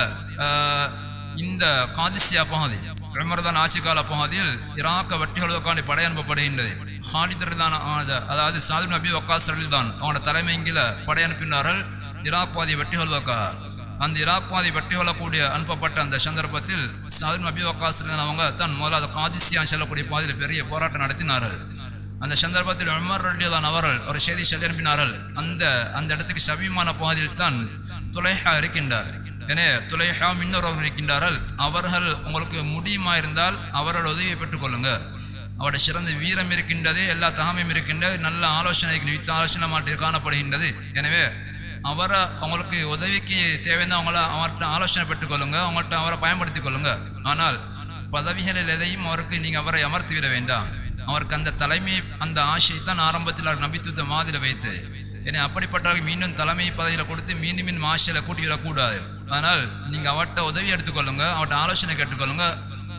இந்த காதிசியா பகுதி உமர்தான் ஆட்சி கால பகுதியில் ஈராக்க வெட்டிகளுக்காண்டி படை அனுப்பப்படுகின்றது ஹாலிதர் தான் அதாவது சாது நபி வக்காஸ் தான் அவனோட தலைமைங்கில படை அனுப்பினார்கள் ஈராக் பாதி வெட்டி கொள்வக்கா அந்த ஈராக் பாதி வெட்டி கொள்ளக்கூடிய அனுப்பப்பட்ட அந்த சந்தர்ப்பத்தில் சாது நபி வக்காஸ் அவங்க தான் முதலாவது காதிசியா செல்லக்கூடிய பாதையில் பெரிய போராட்டம் நடத்தினார்கள் அந்த சந்தர்ப்பத்தில் உமர் ரலியல்லான் அவர்கள் ஒரு செய்தி சொல்லி அனுப்பினார்கள் அந்த அந்த இடத்துக்கு சமீபமான பகுதியில் தான் துலைஹா இருக்கின்றார் எனவே துலைஹா இன்னொருவர் இருக்கின்றார்கள் அவர்கள் உங்களுக்கு முடியுமா இருந்தால் அவரோட உதவியை பெற்றுக்கொள்ளுங்க அவருடைய சிறந்த வீரம் இருக்கின்றது எல்லா தகமையும் இருக்கின்றது நல்ல ஆலோசனை வித்த ஆலோசனை மாட்டி காணப்படுகின்றது எனவே அவரை அவங்களுக்கு உதவிக்கு தேவையான அவங்கள அவர்கிட்ட ஆலோசனை பெற்றுக்கொள்ளுங்க அவங்கள்ட்ட அவரை பயன்படுத்திக் கொள்ளுங்க ஆனால் பதவிகளில் எதையும் அவருக்கு நீங்கள் அவரை அமர்த்தி விட வேண்டாம் அவருக்கு அந்த தலைமை அந்த ஆசை தான் ஆரம்பத்தில் அவர் நபித்துவத்தை மாதிரி வைத்து ஏன்னா அப்படிப்பட்டவர்கள் மீண்டும் தலைமை பதவியில் கொடுத்து மீண்டும் மீண்டும் ஆசையில் கூட்டி விடக்கூடாது ஆனால் நீங்கள் அவர்கிட்ட உதவி எடுத்துக்கொள்ளுங்க அவர்கிட்ட ஆலோசனை கேட்டுக்கொள்ளுங்க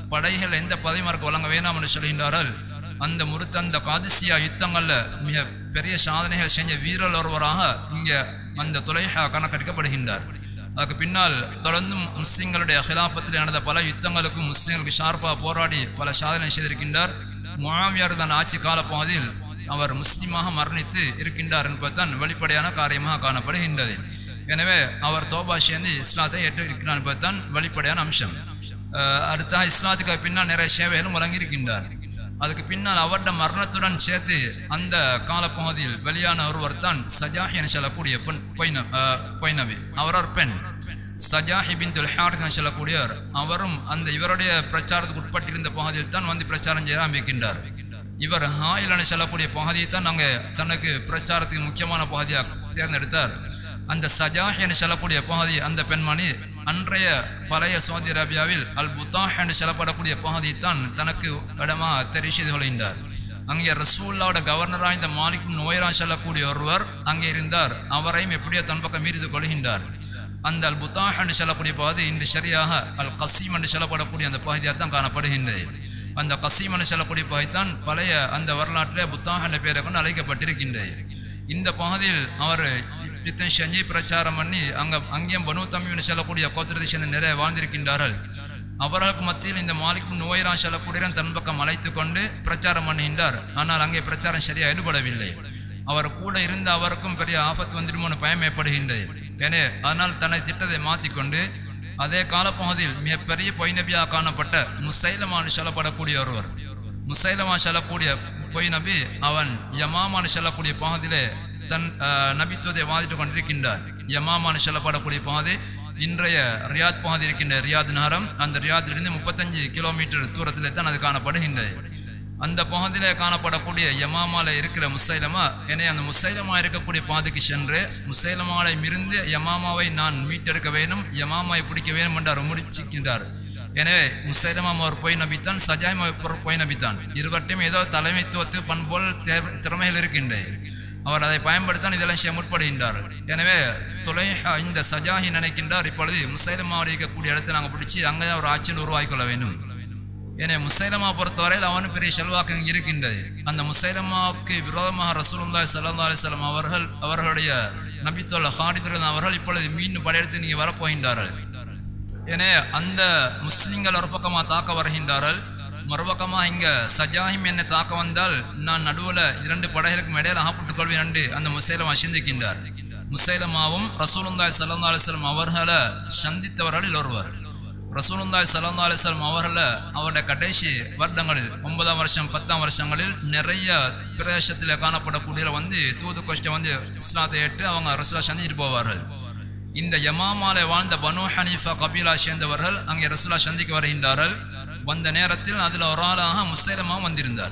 படைகள் எந்த பதவிமாருக்கு வழங்க வேணாம் என்று சொல்கின்றார்கள் அந்த முருத்தந்த காதிசியா யுத்தங்கள்ல மிக பெரிய சாதனைகள் செஞ்ச வீரர் ஒருவராக இங்க அந்த துலைஹா கணக்கெடுக்கப்படுகின்றார் அதுக்கு பின்னால் தொடர்ந்தும் முஸ்லிம்களுடைய ஹிலாஃபத்தில் நடந்த பல யுத்தங்களுக்கும் முஸ்லிம்களுக்கு ஷார்ப்பாக போராடி பல சாதனை செய்திருக்கின்றார் முஆவியார் தான் ஆட்சி காலப்பகுதியில் அவர் முஸ்லிமாக மரணித்து இருக்கின்றார் என்பதுதான் வெளிப்படையான காரியமாக காணப்படுகின்றது எனவே அவர் தோபா சேர்ந்து இஸ்லாத்தை ஏற்று இருக்கிறார் என்பதுதான் வெளிப்படையான அம்சம் அஹ் அடுத்தா இஸ்லாத்துக்கு பின்னால் நிறைய சேவைகளும் வழங்கியிருக்கின்றார் அதுக்கு பின்னால் அவருடைய மரணத்துடன் சேர்த்து அந்த காலப்பகுதியில் வெளியான ஒருவர் தான் சஜாஹ் என சொல்லக்கூடிய பெண் பொய்ன அஹ் பொய்னவி அவர் ஒரு பெண் சஜாஹி பின் துல்ஹார் என சொல்லக்கூடியவர் அவரும் அந்த இவருடைய பிரச்சாரத்துக்கு உட்பட்டிருந்த பகுதியில் தான் வந்து பிரச்சாரம் செய்ய ஆரம்பிக்கின்றார் இவர் ஹாயில் என சொல்லக்கூடிய பகுதியை தான் நாங்கள் தனக்கு பிரச்சாரத்துக்கு முக்கியமான பகுதியாக தேர்ந்தெடுத்தார் அந்த சஜாஹ் என்று சொல்லக்கூடிய பகுதி அந்த பெண்மணி அன்றைய பழைய சவுதி அரேபியாவில் அல் புத்தாஹ் என்று சொல்லப்படக்கூடிய பகுதியை தான் தனக்கு இடமாக தெரிவு செய்து கொள்கின்றார் அங்கே ரசூல்லாவோட கவர்னராக இந்த மாலிக் நோயரா சொல்லக்கூடிய ஒருவர் அங்கே இருந்தார் அவரையும் எப்படியோ தன் பக்கம் மீறிது கொள்கின்றார் அந்த அல் புத்தாஹ் என்று சொல்லக்கூடிய பகுதி இன்று சரியாக அல் கசீம் என்று சொல்லப்படக்கூடிய அந்த பகுதியாக தான் காணப்படுகின்றது அந்த கசீம் என்று சொல்லக்கூடிய பகுதி தான் பழைய அந்த வரலாற்றிலே புத்தாஹ் என்ற பெயரை கொண்டு அழைக்கப்பட்டிருக்கின்றது இந்த பகுதியில் அவர் யுத்தம் செஞ்சு பிரச்சாரம் பண்ணி அங்க அங்கேயும் பனு தம்பின்னு சொல்லக்கூடிய கோத்திரத்தை சேர்ந்து நிறைய வாழ்ந்திருக்கின்றார்கள் அவர்களுக்கு மத்தியில் இந்த மாலிக் நோயரா சொல்லக்கூடிய தன் பக்கம் அழைத்து கொண்டு பிரச்சாரம் பண்ணுகின்றார் ஆனால் அங்கே பிரச்சாரம் சரியாக ஈடுபடவில்லை அவர் கூட இருந்த அவருக்கும் பெரிய ஆபத்து வந்துடுமோன்னு பயம் ஏற்படுகின்றது எனவே அதனால் தனது திட்டத்தை மாற்றிக்கொண்டு அதே காலப்பகுதியில் மிகப்பெரிய பொய் நபியாக காணப்பட்ட முசைலமான்னு சொல்லப்படக்கூடிய ஒருவர் முசைலமா சொல்லக்கூடிய பொய் நபி அவன் யமாமான்னு சொல்லக்கூடிய பகுதியிலே தன் அஹ், நபித்துவத்தை வாதிட்டு கொண்டிருக்கின்றார் யமாமான்னு சொல்லப்படக்கூடிய பகுதி இன்றைய ரியாத் பகுதி இருக்கின்ற ரியாத் நகரம் அந்த ரியாத்திலிருந்து முப்பத்தஞ்சு கிலோமீட்டர் தூரத்திலே தான் அது காணப்படுகின்றது அந்த பகுதியிலே காணப்படக்கூடிய யமாமால இருக்கிற முசைலமா என்னை அந்த முசைலமா இருக்கக்கூடிய பாதைக்கு சென்று முசைலமாவை மிருந்து யமாமாவை நான் மீட்டெடுக்க வேணும் யமாமாவை பிடிக்க வேணும் என்று அவர் முடிச்சுக்கின்றார் எனவே முசைலமா அவர் போய் நபித்தான் சஜாய் அவர் போய் நபித்தான் இருவட்டையும் ஏதோ தலைமைத்துவத்து பண்போல் தே- திறமைகள் இருக்கின்றது அவர் அதை பயன்படுத்தான் இதெல்லாம் செய்ய முற்படுகின்றார் எனவே தொலை இந்த சஜாஹி நினைக்கின்றார் இப்பொழுது முசைலமா இருக்கக்கூடிய இடத்தை நாங்கள் பிடிச்சி அங்கே ஒரு ஆட்சியில் உருவாக்கிக் கொள்ள வேண்டும் எனவே முசைலமா பொறுத்தவரையில் அவனு பெரிய செல்வாக்கு இங்கு இருக்கின்றது அந்த முசைலமாவுக்கு விரோதமாக ரசூலுல்லாஹி ஸல்லல்லாஹு அலைஹி வஸல்லம் அவர்கள் அவர்களுடைய நபித்துவ ஹாடிதுரன் அவர்கள் இப்பொழுது மீண்டும் படையெடுத்து நீங்க வரப்போகின்றார்கள் எனவே அந்த முஸ்லிம்கள் ஒரு பக்கமாக தாக்க வருகின்றார்கள் மறுபக்கமாக இங்க சஜாஹிம் என்னை தாக்க வந்தால் நான் நடுவுல இரண்டு படைகளுக்கும் இடையில அகப்பட்டுக் கொள்வேன் என்று அந்த முசைலமா சிந்திக்கின்றார் முசைலமாவும் ரசூலுல்லாஹி ஸல்லல்லாஹு அலைஹி வஸல்லம் அவர்களை சந்தித்தவர்களில் ஒருவர் ரசூலுல்லாஹி ஸல்லல்லாஹு அலைஹி வஸல்லம் அவர்கள அவருடைய கடைசி வருடங்களில் ஒன்பதாம் வருஷம் பத்தாம் வருஷங்களில் நிறைய பிரதேசத்தில் காணப்படக்கூடிய வந்து தூது கோஷ்டை வந்து இஸ்லாத்தை ஏற்று அவங்க ரசூலா சந்திச்சுட்டு போவார்கள் இந்த யமாமாலை வாழ்ந்த பனு ஹனீஃபா கபீலா சேர்ந்தவர்கள் அங்கே ரசூலா சந்திக்க வருகின்றார்கள் வந்த நேரத்தில் அதில் ஒரு ஆளாக முசைலமா வந்திருந்தார்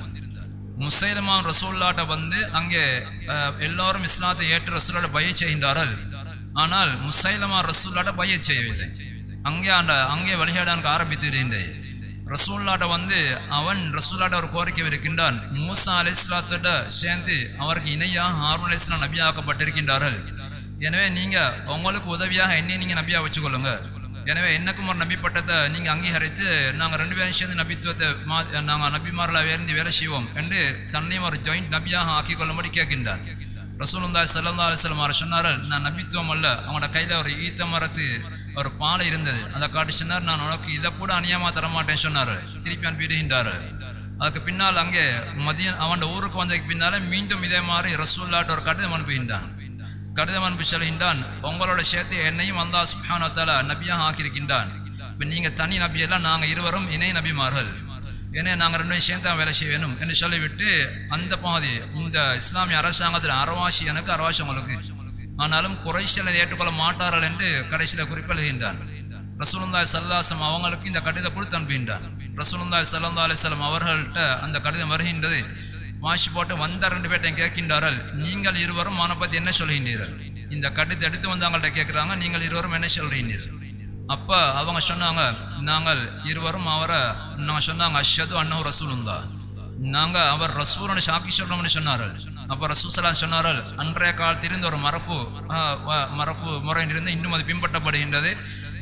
முசைலமா ரசூல்லாட்ட வந்து அங்கே அஹ், எல்லாரும் இஸ்லாத்தை ஏற்று ரசூலாட்ட பைய செய்கின்றார்கள் ஆனால் முசைலமா ரசூல்லாட்ட பைய செய்யவில்லை அங்கே அந்த அங்கே வழிகாடானுக்கு ஆரம்பித்து இருக்கின்றது ரசூல்லாட்ட வந்து அவன் ரசூல்லாட்ட ஒரு கோரிக்கை இருக்கின்றான் மூசா அலை இஸ்லாத்தோட சேர்ந்து அவருக்கு இணையாக ஹாரூன் அலை இஸ்லாம் நபியாக்கப்பட்டிருக்கின்றார்கள் எனவே நீங்க உங்களுக்கு உதவியாக என்னை நீங்க நபியா வச்சுக்கொள்ளுங்க எனவே எனக்கும் ஒரு நபி பட்டத்தை நீங்க அங்கீகரித்து நாங்க ரெண்டு பேரும் சேர்ந்து நபித்துவத்தை மா நாங்க நபிமார்களாக இருந்து வேலை செய்வோம் என்று தன்னையும் ஒரு ஜாயிண்ட் நபியாக ஆக்கிக் கொள்ளும்படி கேட்கின்றார் ரசூலுல்லாஹி ஸல்லல்லாஹு அலைஹி வஸல்லம் அவர் சொன்னார்கள் நான் நபித்துவம் அல்ல அவங்களோட கையில ஒரு ஈத்த மரத்து ஒரு பாலை இருந்தது அதை காட்டி சொன்னார் நான் உனக்கு இதை கூட அநியமா தரமாட்டேன் சொன்னார்கள் திருப்பி அனுப்பிடுகின்றார்கள் அதுக்கு பின்னால் அங்கே மதிய அவன் ஊருக்கு வந்ததுக்கு பின்னால மீண்டும் இதே மாதிரி ரசூல்லாட்ட ஒரு கடிதம் அனுப்புகின்றான் கடிதம் அனுப்பி சொல்கின்றான் உங்களோட சேர்த்து என்னையும் அல்லாஹ் சுப்ஹானஹு வ தஆலா நபியாக ஆக்கியிருக்கின்றான் இப்போ நீங்க தனி நபி எல்லாம் நாங்க இருவரும் இணை நபிமார்கள் ஏன்னா நாங்கள் ரெண்டு பேரும் சேர்ந்து தான் வேலை செய்ய வேணும் என்று சொல்லிவிட்டு அந்த பகுதி இந்த இஸ்லாமிய அரசாங்கத்தில் அரவாசி எனக்கு அரவாசி உங்களுக்கு ஆனாலும் குறைஷலை ஏற்றுக்கொள்ள மாட்டார்கள் என்று கடைசியில் குறிப்பிடுகின்றான் ரசூலுல்லாஹி சல்லாசம் அவங்களுக்கு இந்த கடிதம் கொடுத்து அனுப்புகின்றான் ரசூலுல்லாஹி ஸல்லல்லாஹு அலைஹி வஸல்லம் அவர்கள்ட்ட அந்த கடிதம் வருகின்றது வாசி போட்டு வந்த ரெண்டு பேர்ட்டையும் கேட்கின்றார்கள் நீங்கள் இருவரும் அவனை பற்றி என்ன சொல்கின்றீர்கள் இந்த கடிதத்தை எடுத்து வந்து அவங்கள்ட்ட கேட்குறாங்க நீங்கள் இருவரும் என்ன சொல்கிறீர்கள் அப்ப அவங்க சொன்னாங்க நாங்கள் இருவரும் அவரை நாங்க சொன்னாங்க அஷ்ஹது அன்னஹு ரசூலுல்லா நாங்க அவர் ரசூலனை சாக்கி சொல்றோம்னு சொன்னார்கள் அப்ப ரசூசலா சொன்னார்கள் அன்றைய காலத்திலிருந்து ஒரு மரபு ஆ, வ- மரபு முறை இருந்து இன்னும் அது பின்பற்றப்படுகின்றது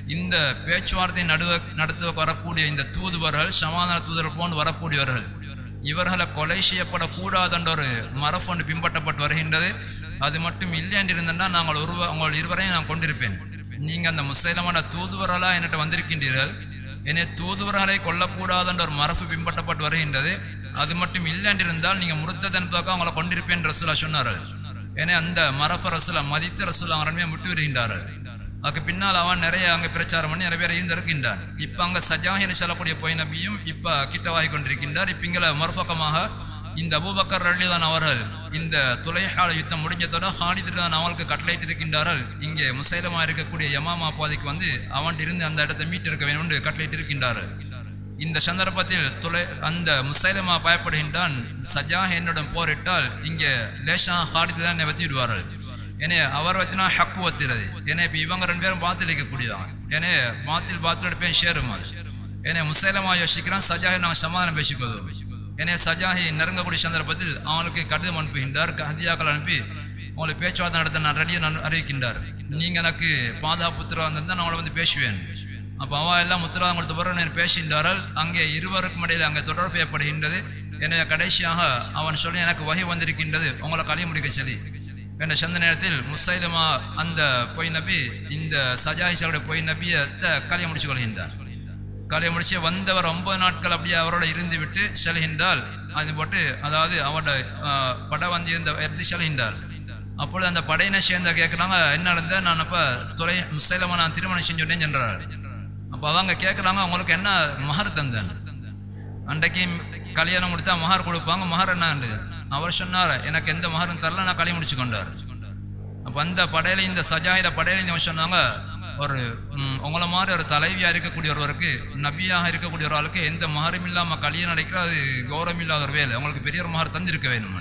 இந்த பேச்சுவார்த்தை நடுவ நடத்துவ வரக்கூடிய இந்த தூதுவர்கள் சமாதான தூதர்கள் போன்று வரக்கூடியவர்கள் இவர்களை கொலை செய்யப்படக்கூடாதென்ற ஒரு மரபொன்று பின்பற்றப்பட்டு வருகின்றது அது மட்டும் இல்லை என்று இருந்தால் நாங்கள் ஒரு உங்கள் இருவரையும் நான் கொண்டிருப்பேன் நீங்கள் அந்த முசைலமான தூதுவர்களாக என்கிட்ட வந்திருக்கின்றீர்கள் என்னை தூதுவர்களை கொல்லக்கூடாதென்ற ஒரு மரபு பின்பற்றப்பட்டு வருகின்றது அது மட்டும் இல்லை என்று இருந்தால் நீங்கள் முருத்ததன் பக்கம் அவங்கள கொண்டிருப்பேன் ரசூலா சொன்னார்கள் ஏன்னா அந்த மரபு ரசூலா மதித்த ரசூலா அவங்க விட்டு வருகின்றார்கள் அதுக்கு பின்னால் அவன் நிறைய அங்கே பிரச்சாரம் பண்ணி நிறைய பேர் இருந்திருக்கின்றான் இப்போ அங்கே சஜாஹின்னு சொல்லக்கூடிய போய் நபியும் இப்போ கிட்டவாகி கொண்டிருக்கின்றார் இப்போ இங்கே மறுபக்கமாக இந்த அபூபக்கர் ரலிதான் அவர்கள் இந்த துளைஹால யுத்தம் முடிஞ்சதோட ஹாலித் தான் அவங்களுக்கு கட்டளையிட்டு இருக்கின்றார்கள் இங்கே முசைலமா இருக்கக்கூடிய யமாமா பாதைக்கு வந்து அவன் இருந்து அந்த இடத்தை மீட்டிருக்க வேண்டும் என்று கட்டளையிட்டு இருக்கின்றார்கள் இந்த சந்தர்ப்பத்தில் துளை அந்த முசைலமா பயப்படுகின்றான் சஜாஹ் என்னுடன் போரிட்டால் இங்கே லேஷா ஹாலித் தான் என்னை வெத்தி விடுவார்கள் ஏனே அவர் வச்சுனா ஹக்கு ஒத்துறது ஏன்னா இப்போ இவங்க ரெண்டு பேரும் பாத்தில் இருக்கக்கூடியவங்க ஏனே பாத்தில் பாத்திரோட பேர் ஷேரும் அது ஏனே முசைலமா யோசிக்கிறான் சஜாஹை நாங்கள் சமாதானம் பேசிக்கொள்வோம் ஏனே சஜாஹி நெருங்கக்கூடிய சந்தர்ப்பத்தில் அவனுக்கு கடிதம் அனுப்புகின்றார் ஹதியாக்கள் அனுப்பி அவங்களை பேச்சுவார்த்தை நடத்த நான் ரெடியாக நான் அறிவிக்கின்றார் நீங்கள் எனக்கு பாதுகாப்பு உத்தரவாக இருந்தால் நான் அவளை வந்து பேசுவேன் அப்போ அவன் எல்லாம் உத்தரவாதம் கொடுத்த பிறகு நான் பேசியிருந்தார்கள் அங்கே இருவருக்கும் இடையில் அங்கே தொடர்பு ஏற்படுகின்றது எனவே கடைசியாக அவன் சொல்லி எனக்கு வகை வந்திருக்கின்றது உங்களை கழிய முடிக்க சரி என்ற சந்த நேரத்தில் முசைலமா அந்த பொய் நபி இந்த சஜாஹிஷாவுடைய பொய் நபியை கலியை முடிச்சு கொள்கின்றார் கலியை முடிச்சு வந்தவர் ஒன்பது நாட்கள் அப்படியே அவரோட இருந்து விட்டு செல்கின்றால் அது போட்டு அதாவது அவரோட ஆஹ், படை வந்து இருந்த எடுத்து செல்கின்றார் அப்பொழுது அந்த படையினை சேர்ந்த கேட்குறாங்க என்ன நடந்த நான் அப்போ துறை முசைலமா நான் திருமணம் செஞ்சோன்னே சென்றார் அப்போ அவங்க கேட்குறாங்க அவங்களுக்கு என்ன மகர் தந்தேன் அன்றைக்கு கல்யாணம் கொடுத்தா மகர் கொடுப்பாங்க மகர் என்னண்டு அவர் சொன்னார் எனக்கு எந்த மகரும் தரல நான் கல்யாணம் முடிச்சு கொண்டார் அப்போ அந்த படையில இந்த சஜாயிர படையில இந்த சொன்னாங்க ஒரு ம், உங்களை மாதிரி ஒரு தலைவியா இருக்கக்கூடிய ஒருவருக்கு நபியாக இருக்கக்கூடிய ஒரு ஆளுக்கு எந்த மகரும் இல்லாம கல்யாணம் நடக்கிற அது கௌரவம் இல்லாத ஒரு வேலை உங்களுக்கு பெரிய ஒரு மகர் தந்திருக்க வேணும்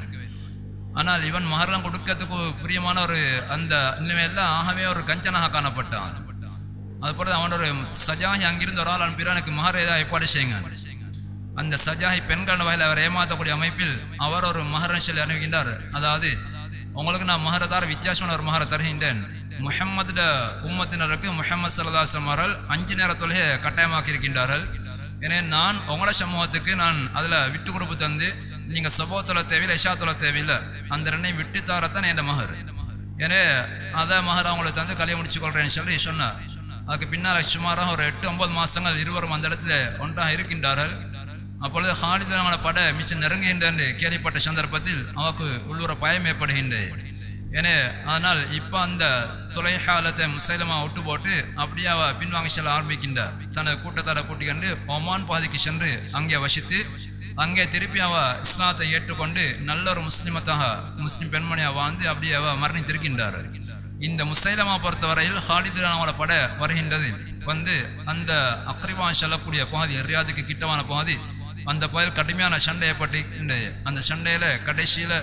ஆனால் இவன் மகர்லாம் கொடுக்கறதுக்கு பிரியமான ஒரு அந்த இனிமேல் ஆகவே ஒரு கஞ்சனாக காணப்பட்டான் அதுபோல அவன் ஒரு சஜாஹி அங்கிருந்து ஒரு ஆள் அனுப்பிடுறான் எனக்கு மகர் ஏதாவது ஏற்பாடு செய்யுங்க அந்த சஜாஹி பெண்கள் வகையில் அவர் ஏமாற்றக்கூடிய அமைப்பில் அவர் ஒரு மகரன் சொல்லி அனுப்புகின்றார் அதாவது உங்களுக்கு நான் மகரதார வித்தியாசமான ஒரு மகர தருகின்றேன் முஹம்மதுட உம்மத்தினருக்கு முஹம்மது சல்லதாசம் அவர்கள் அஞ்சு நேர தொழுகை கட்டாயமாக்கி இருக்கின்றார்கள் எனவே நான் உங்களோட சமூகத்துக்கு நான் அதில் விட்டு கொடுப்பு தந்து நீங்கள் சபோ தொலை தேவையில்லை இஷா தொலை தேவையில்லை அந்த ரெண்டையும் விட்டு தாரத்தான் என் மகர் எனவே அதை மகர் அவங்களை தந்து கல்யாணம் முடிச்சு கொள்றேன்னு சொல்லி சொன்னார் அதுக்கு பின்னால் சுமாராக ஒரு எட்டு ஒன்பது மாசங்கள் இருவரும் அந்த இடத்துல ஒன்றாக இருக்கின்றார்கள் அப்பொழுது ஹாலித் அவங்கள பட மிச்சம் நெருங்குகின்ற என்று கேள்விப்பட்ட சந்தர்ப்பத்தில் அவருக்கு உள்ளூர பயம் ஏற்படுகின்றது ஏனே அதனால் இப்போ அந்த துளைஹாலத்தை முசைலமா விட்டு போட்டு அப்படியே அவ பின்வாங்கி செல்ல ஆரம்பிக்கின்றார் தனது கூட்டத்தார கூட்டிக்கொண்டு ஒமான் பாதிக்கு சென்று அங்கே வசித்து அங்கே திருப்பி அவ இஸ்லாத்தை ஏற்றுக்கொண்டு நல்ல ஒரு முஸ்லிமத்தாக முஸ்லிம் பெண்மணியாக வாழ்ந்து அப்படியே அவ மரணித்திருக்கின்றார் இந்த முசைலமா பொறுத்தவரையில் ஹாலித் அவங்களோட பட வருகின்றது வந்து அந்த அக்ரிவான் செல்லக்கூடிய பகுதி ரியாதுக்கு கிட்டமான பகுதி அந்த பகுதியில் கடுமையான சண்டை ஏற்பட்டிருக்கின்றது அந்த சண்டையில் கடைசியில்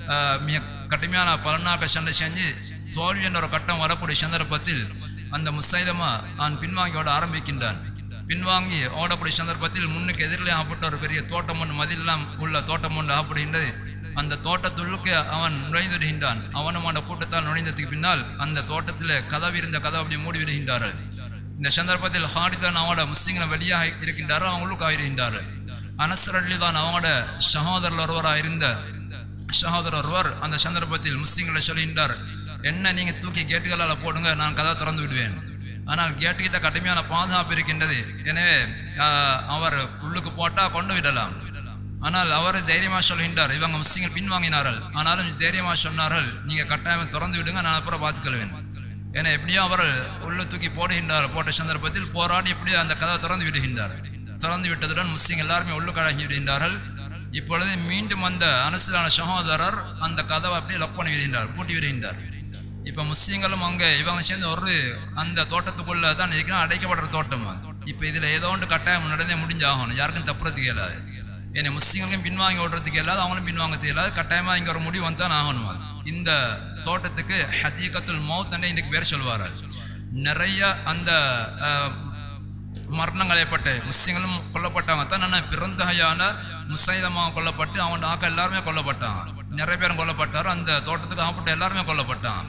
மிக கடுமையான பலனாக்க சண்டை செஞ்சு தோல்வி என்ற ஒரு கட்டம் வரக்கூடிய சந்தர்ப்பத்தில் அந்த முசைலமா தான் பின்வாங்கி ஓட ஆரம்பிக்கின்றான் பின்வாங்கி ஓடக்கூடிய சந்தர்ப்பத்தில் முன்னுக்கு எதிரிலே ஆப்பட்ட ஒரு பெரிய தோட்டம் ஒன்று மதிலெல்லாம் உள்ள தோட்டம் ஒன்று ஆப்படுகின்றது அந்த தோட்டத்துள்ளுக்கு அவன் நுழைந்து விடுகின்றான் அவனும் அந்த கூட்டத்தால் நுழைந்ததுக்கு பின்னால் அந்த தோட்டத்தில் கதவு இருந்த கதவு அப்படி மூடி விடுகின்றார்கள் இந்த சந்தர்ப்பத்தில் ஹாடிதான் அவனோட முஸ்லிம்களை வெளியாக இருக்கின்றார்கள் அவங்க உள்ளுக்கு ஆகிருக்கின்றார்கள் அனசர் அலி தான் அவனோட சகோதரர் ஒருவராக இருந்த சகோதரர் ஒருவர் அந்த சந்தர்ப்பத்தில் முஸ்லிம்களை சொல்கின்றார் என்ன நீங்க தூக்கி கேட்டுகளால் போடுங்க நான் கதவை திறந்து விடுவேன் ஆனால் கேட்டுக்கிட்ட கடுமையான பாதுகாப்பு இருக்கின்றது எனவே ஆஹ், அவர் உள்ளுக்கு போட்டா கொண்டு விடலாம் ஆனால் அவர் தைரியமா சொல்கின்றார் இவங்க முஸ்லிம்கள் பின்வாங்கினார்கள் ஆனாலும் தைரியமா சொன்னார்கள் நீங்க கட்டாயம் திறந்து விடுங்க நான் அப்புறம் பார்த்துக்கொள்வேன் ஏன்னா எப்படியோ அவர் உள்ள தூக்கி போடுகின்றார் போட்ட சந்தர்ப்பத்தில் போராடி எப்படியோ அந்த கதவை திறந்து விடுகின்றார் திறந்து விட்டதுடன் முஸ்லிம் எல்லாருமே உள்ளுக்கழகி விடுகின்றார்கள் இப்பொழுது மீண்டும் அந்த அனசலான சகோதரர் அந்த கதவை அப்படியே லக் பண்ணி விடுகின்றார் பூட்டி விடுகின்றார் இப்போ முஸ்லீம்களும் அங்கே இவங்க சேர்ந்து ஒரு அந்த தோட்டத்துக்குள்ள தான் இருக்கிறோம் அடைக்கப்படுற தோட்டம் இப்போ இதில் ஏதோ ஒன்று கட்டாயம் நடந்தே முடிஞ்சாகணும் யாருக்கும் தப்புறதுக்கு இயலாது ஏன்னா முஸ்லீம்களுக்கும் பின்வாங்கி ஓடுறதுக்கு இயலாது அவங்களும் பின்வாங்க இயலாது கட்டாயமாக இங்கே ஒரு முடிவு வந்து தான் ஆகணும் இந்த தோட்டத்துக்கு ஹதீகத்துல் மௌத் என்ற இதுக்கு பேர் சொல்வார்கள் நிறைய அந்த அஹ், மரணங்கள் ஏற்பட்டு முஸ்லிம்களும் கொல்லப்பட்டாங்க தான் நான் பிறந்தகையான முசைதமாக கொல்லப்பட்டு அவன் ஆக்க எல்லாருமே கொல்லப்பட்டாங்க நிறைய பேரும் கொல்லப்பட்டார் அந்த தோட்டத்துக்கு ஆப்பட்ட எல்லாருமே கொல்லப்பட்டாங்க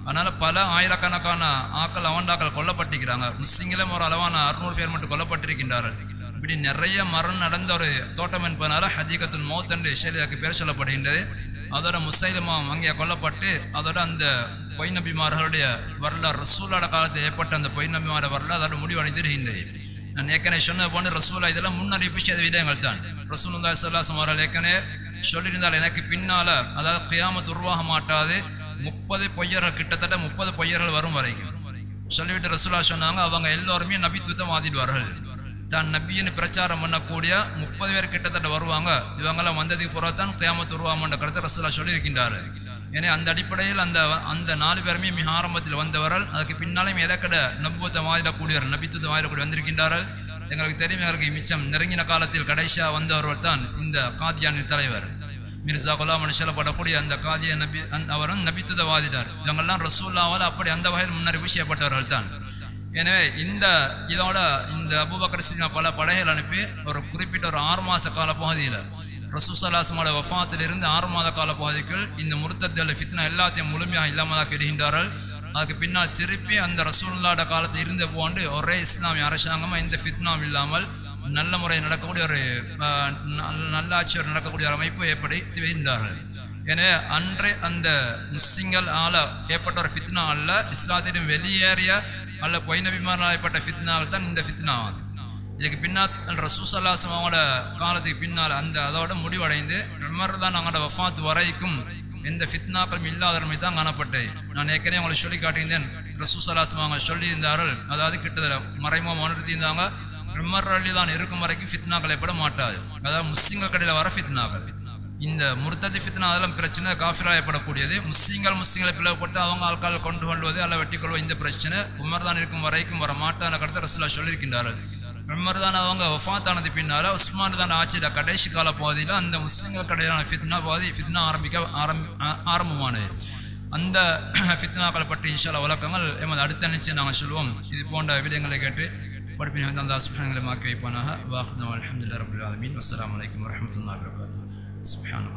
அதனால் பல ஆயிரக்கணக்கான ஆக்கள் அவண்டாக்கள் கொல்லப்பட்டிருக்கிறாங்க முஸ்லிங்களும் ஒரு அளவான அறுநூறு பேர் மட்டும் கொல்லப்பட்டிருக்கின்றார்கள் இப்படி நிறைய மரணம் நடந்த ஒரு தோட்டம் என்பதனால ஹதீகத்துல் மௌத் என்று ஷேலியாக்கு பேர் சொல்லப்படுகின்றது அதோட முசைலமா அங்கே கொல்லப்பட்டு அதோட அந்த பொய் நபிமார்களுடைய வரலாறு ரசூலோட காலத்தில் ஏற்பட்ட அந்த பொய் நபிமார வரலாறு அதோட முடிவடைந்திருக்கின்றது நான் ஏற்கனவே சொன்னது போன்று ரசூலா இதெல்லாம் முன்னறிவிப்பு செய்த விடயங்கள் தான் ரசூலுல்லா சல்லாசம் அவர்கள் ஏற்கனவே சொல்லியிருந்தால் எனக்கு பின்னால அதாவது கியாமத் உருவாக மாட்டாது முப்பது பொய்யர்கள் கிட்டத்தட்ட முப்பது பொய்யர்கள் வரும் வரைக்கும் சொல்லிவிட்டு ரசூலா சொன்னாங்க அவங்க எல்லோருமே நபித்துவம் வாதிடுவார்கள் தான் நபின்னு பிரச்சாரம் பண்ணக்கூடிய முப்பது பேர் கிட்டத்தட்ட வருவாங்க இவங்கெல்லாம் வந்ததுக்கு பிறகு தான் கியாமத் உருவாமன்ற கருத்தை ரசூலா சொல்லியிருக்கின்றார் ஏன்னா அந்த அடிப்படையில் அந்த அந்த நாலு பேருமே மிக ஆரம்பத்தில் வந்தவர்கள் அதுக்கு பின்னாலும் எதக்கட நபுவத்தை வாயிடக்கூடியவர் நபித்துவத்தை வாயிடக்கூடிய வந்திருக்கின்றார்கள் எங்களுக்கு தெரியும் எங்களுக்கு மிச்சம் நெருங்கின காலத்தில் கடைசியாக வந்தவர்கள் தான் இந்த காதியானி தலைவர் மிர்சா குலாம் சொல்லப்படக்கூடிய அந்த காதிய நபி அந்த அவரும் நபித்துவவாதிடார் இவங்கெல்லாம் ரசூல்லாவால் அப்படி அந்த வகையில் முன்னறிவு செய்யப்பட்டவர்கள் தான் எனவே இந்த இதோட இந்த அபுபக்கர் சின்ன பல படைகள் அனுப்பி ஒரு குறிப்பிட்ட ஒரு ஆறு மாத கால பகுதியில் ரசூசலாசமோட வஃபாத்திலிருந்து ஆறு மாத கால பகுதிக்குள் இந்த முருத்தத்தில் ஃபித்னா எல்லாத்தையும் முழுமையாக இல்லாமலாக்கி விடுகின்றார்கள் அதுக்கு பின்னால் திருப்பி அந்த ரசூல்லாட காலத்தில் இருந்து போண்டு ஒரே இஸ்லாமிய அரசாங்கமாக இந்த ஃபித்னாம் இல்லாமல் நல்ல முறை நடக்கக்கூடிய ஒரு ஆஹ், நல்ல- நல்லாட்சி ஒரு நடக்கக்கூடிய ஒரு அமைப்பு ஏற்படுத்தி வருகின்றார்கள் எனவே அன்றே அந்த முஸ்லிம்கள் ஆல ஏற்பட்ட ஒரு ஃபித்னா அல்ல இஸ்லாத்திலும் வெளியேறிய அல்ல பொய் நபிமாரால் ஏற்பட்ட ஃபித்னாவில் தான் இந்த ஃபித்னா ஆகுது இதுக்கு பின்னால் ரசூசல்லாசம் அவங்களோட காலத்துக்கு பின்னால் அந்த அதோட முடிவடைந்து உமர் தான் அவங்களோட வஃபாத் வரைக்கும் எந்த ஃபித்னாக்களும் இல்லாதவருமே தான் காணப்பட்டது நான் ஏற்கனவே உங்களுக்கு சொல்லி காட்டியிருந்தேன் ரசூசல்லாசம் அவங்க சொல்லியிருந்தார்கள் அதாவது கிட்டத்தட்ட மறைமுகம் உணர்த்தியிருந்தாங்க உமர் அள்ளி தான் இருக்கும் வரைக்கும் ஃபித்னாக்கள் ஏற்பட மாட்டாது அதாவது முஸ்லிம்கள் கடையில் வர ஃபித்னாக்கள் இந்த முர்த்ததி ஃபித்னா அதெல்லாம் பிரச்சனை காஃபிரா ஏற்படக்கூடியது முஸ்லீம்கள் முஸ்லீம்களை பிளவுபட்டு அவங்க ஆட்கள் கொண்டு கொள்வது அல்ல வெட்டி கொள்வது இந்த பிரச்சனை உமர் தான் இருக்கும் வரைக்கும் வர மாட்டான கடத்த ரசூலா சொல்லியிருக்கின்றார்கள் உமர் தான் அவங்க வஃபாத்தானது பின்னால உஸ்மான் தான் ஆட்சியில் கடைசி கால பகுதியில் அந்த முஸ்லீம்கள் கடையிலான ஃபித்னா பகுதி ஃபித்னா ஆரம்பிக்க ஆரம்பி ஆ- ஆரம்பமானது அந்த ஃபித்னாக்களை பற்றி இன்ஷால்லா விளக்கங்கள் எமது அடுத்த நிச்சயம் நாங்கள் சொல்லுவோம் இது போன்ற விடயங்களை கேட்டு படிப்பினை வந்து அந்த சுபங்களை மாக்கி வைப்பானாக வாஹ்னா அலமதுல்லா ரபுல் ஆலமீன் அஸ்ஸலாமு அலைக்கும் வரஹ்மத்துல்லாஹி வபரகாத்துஹு சுப்ஹானல்லாஹ்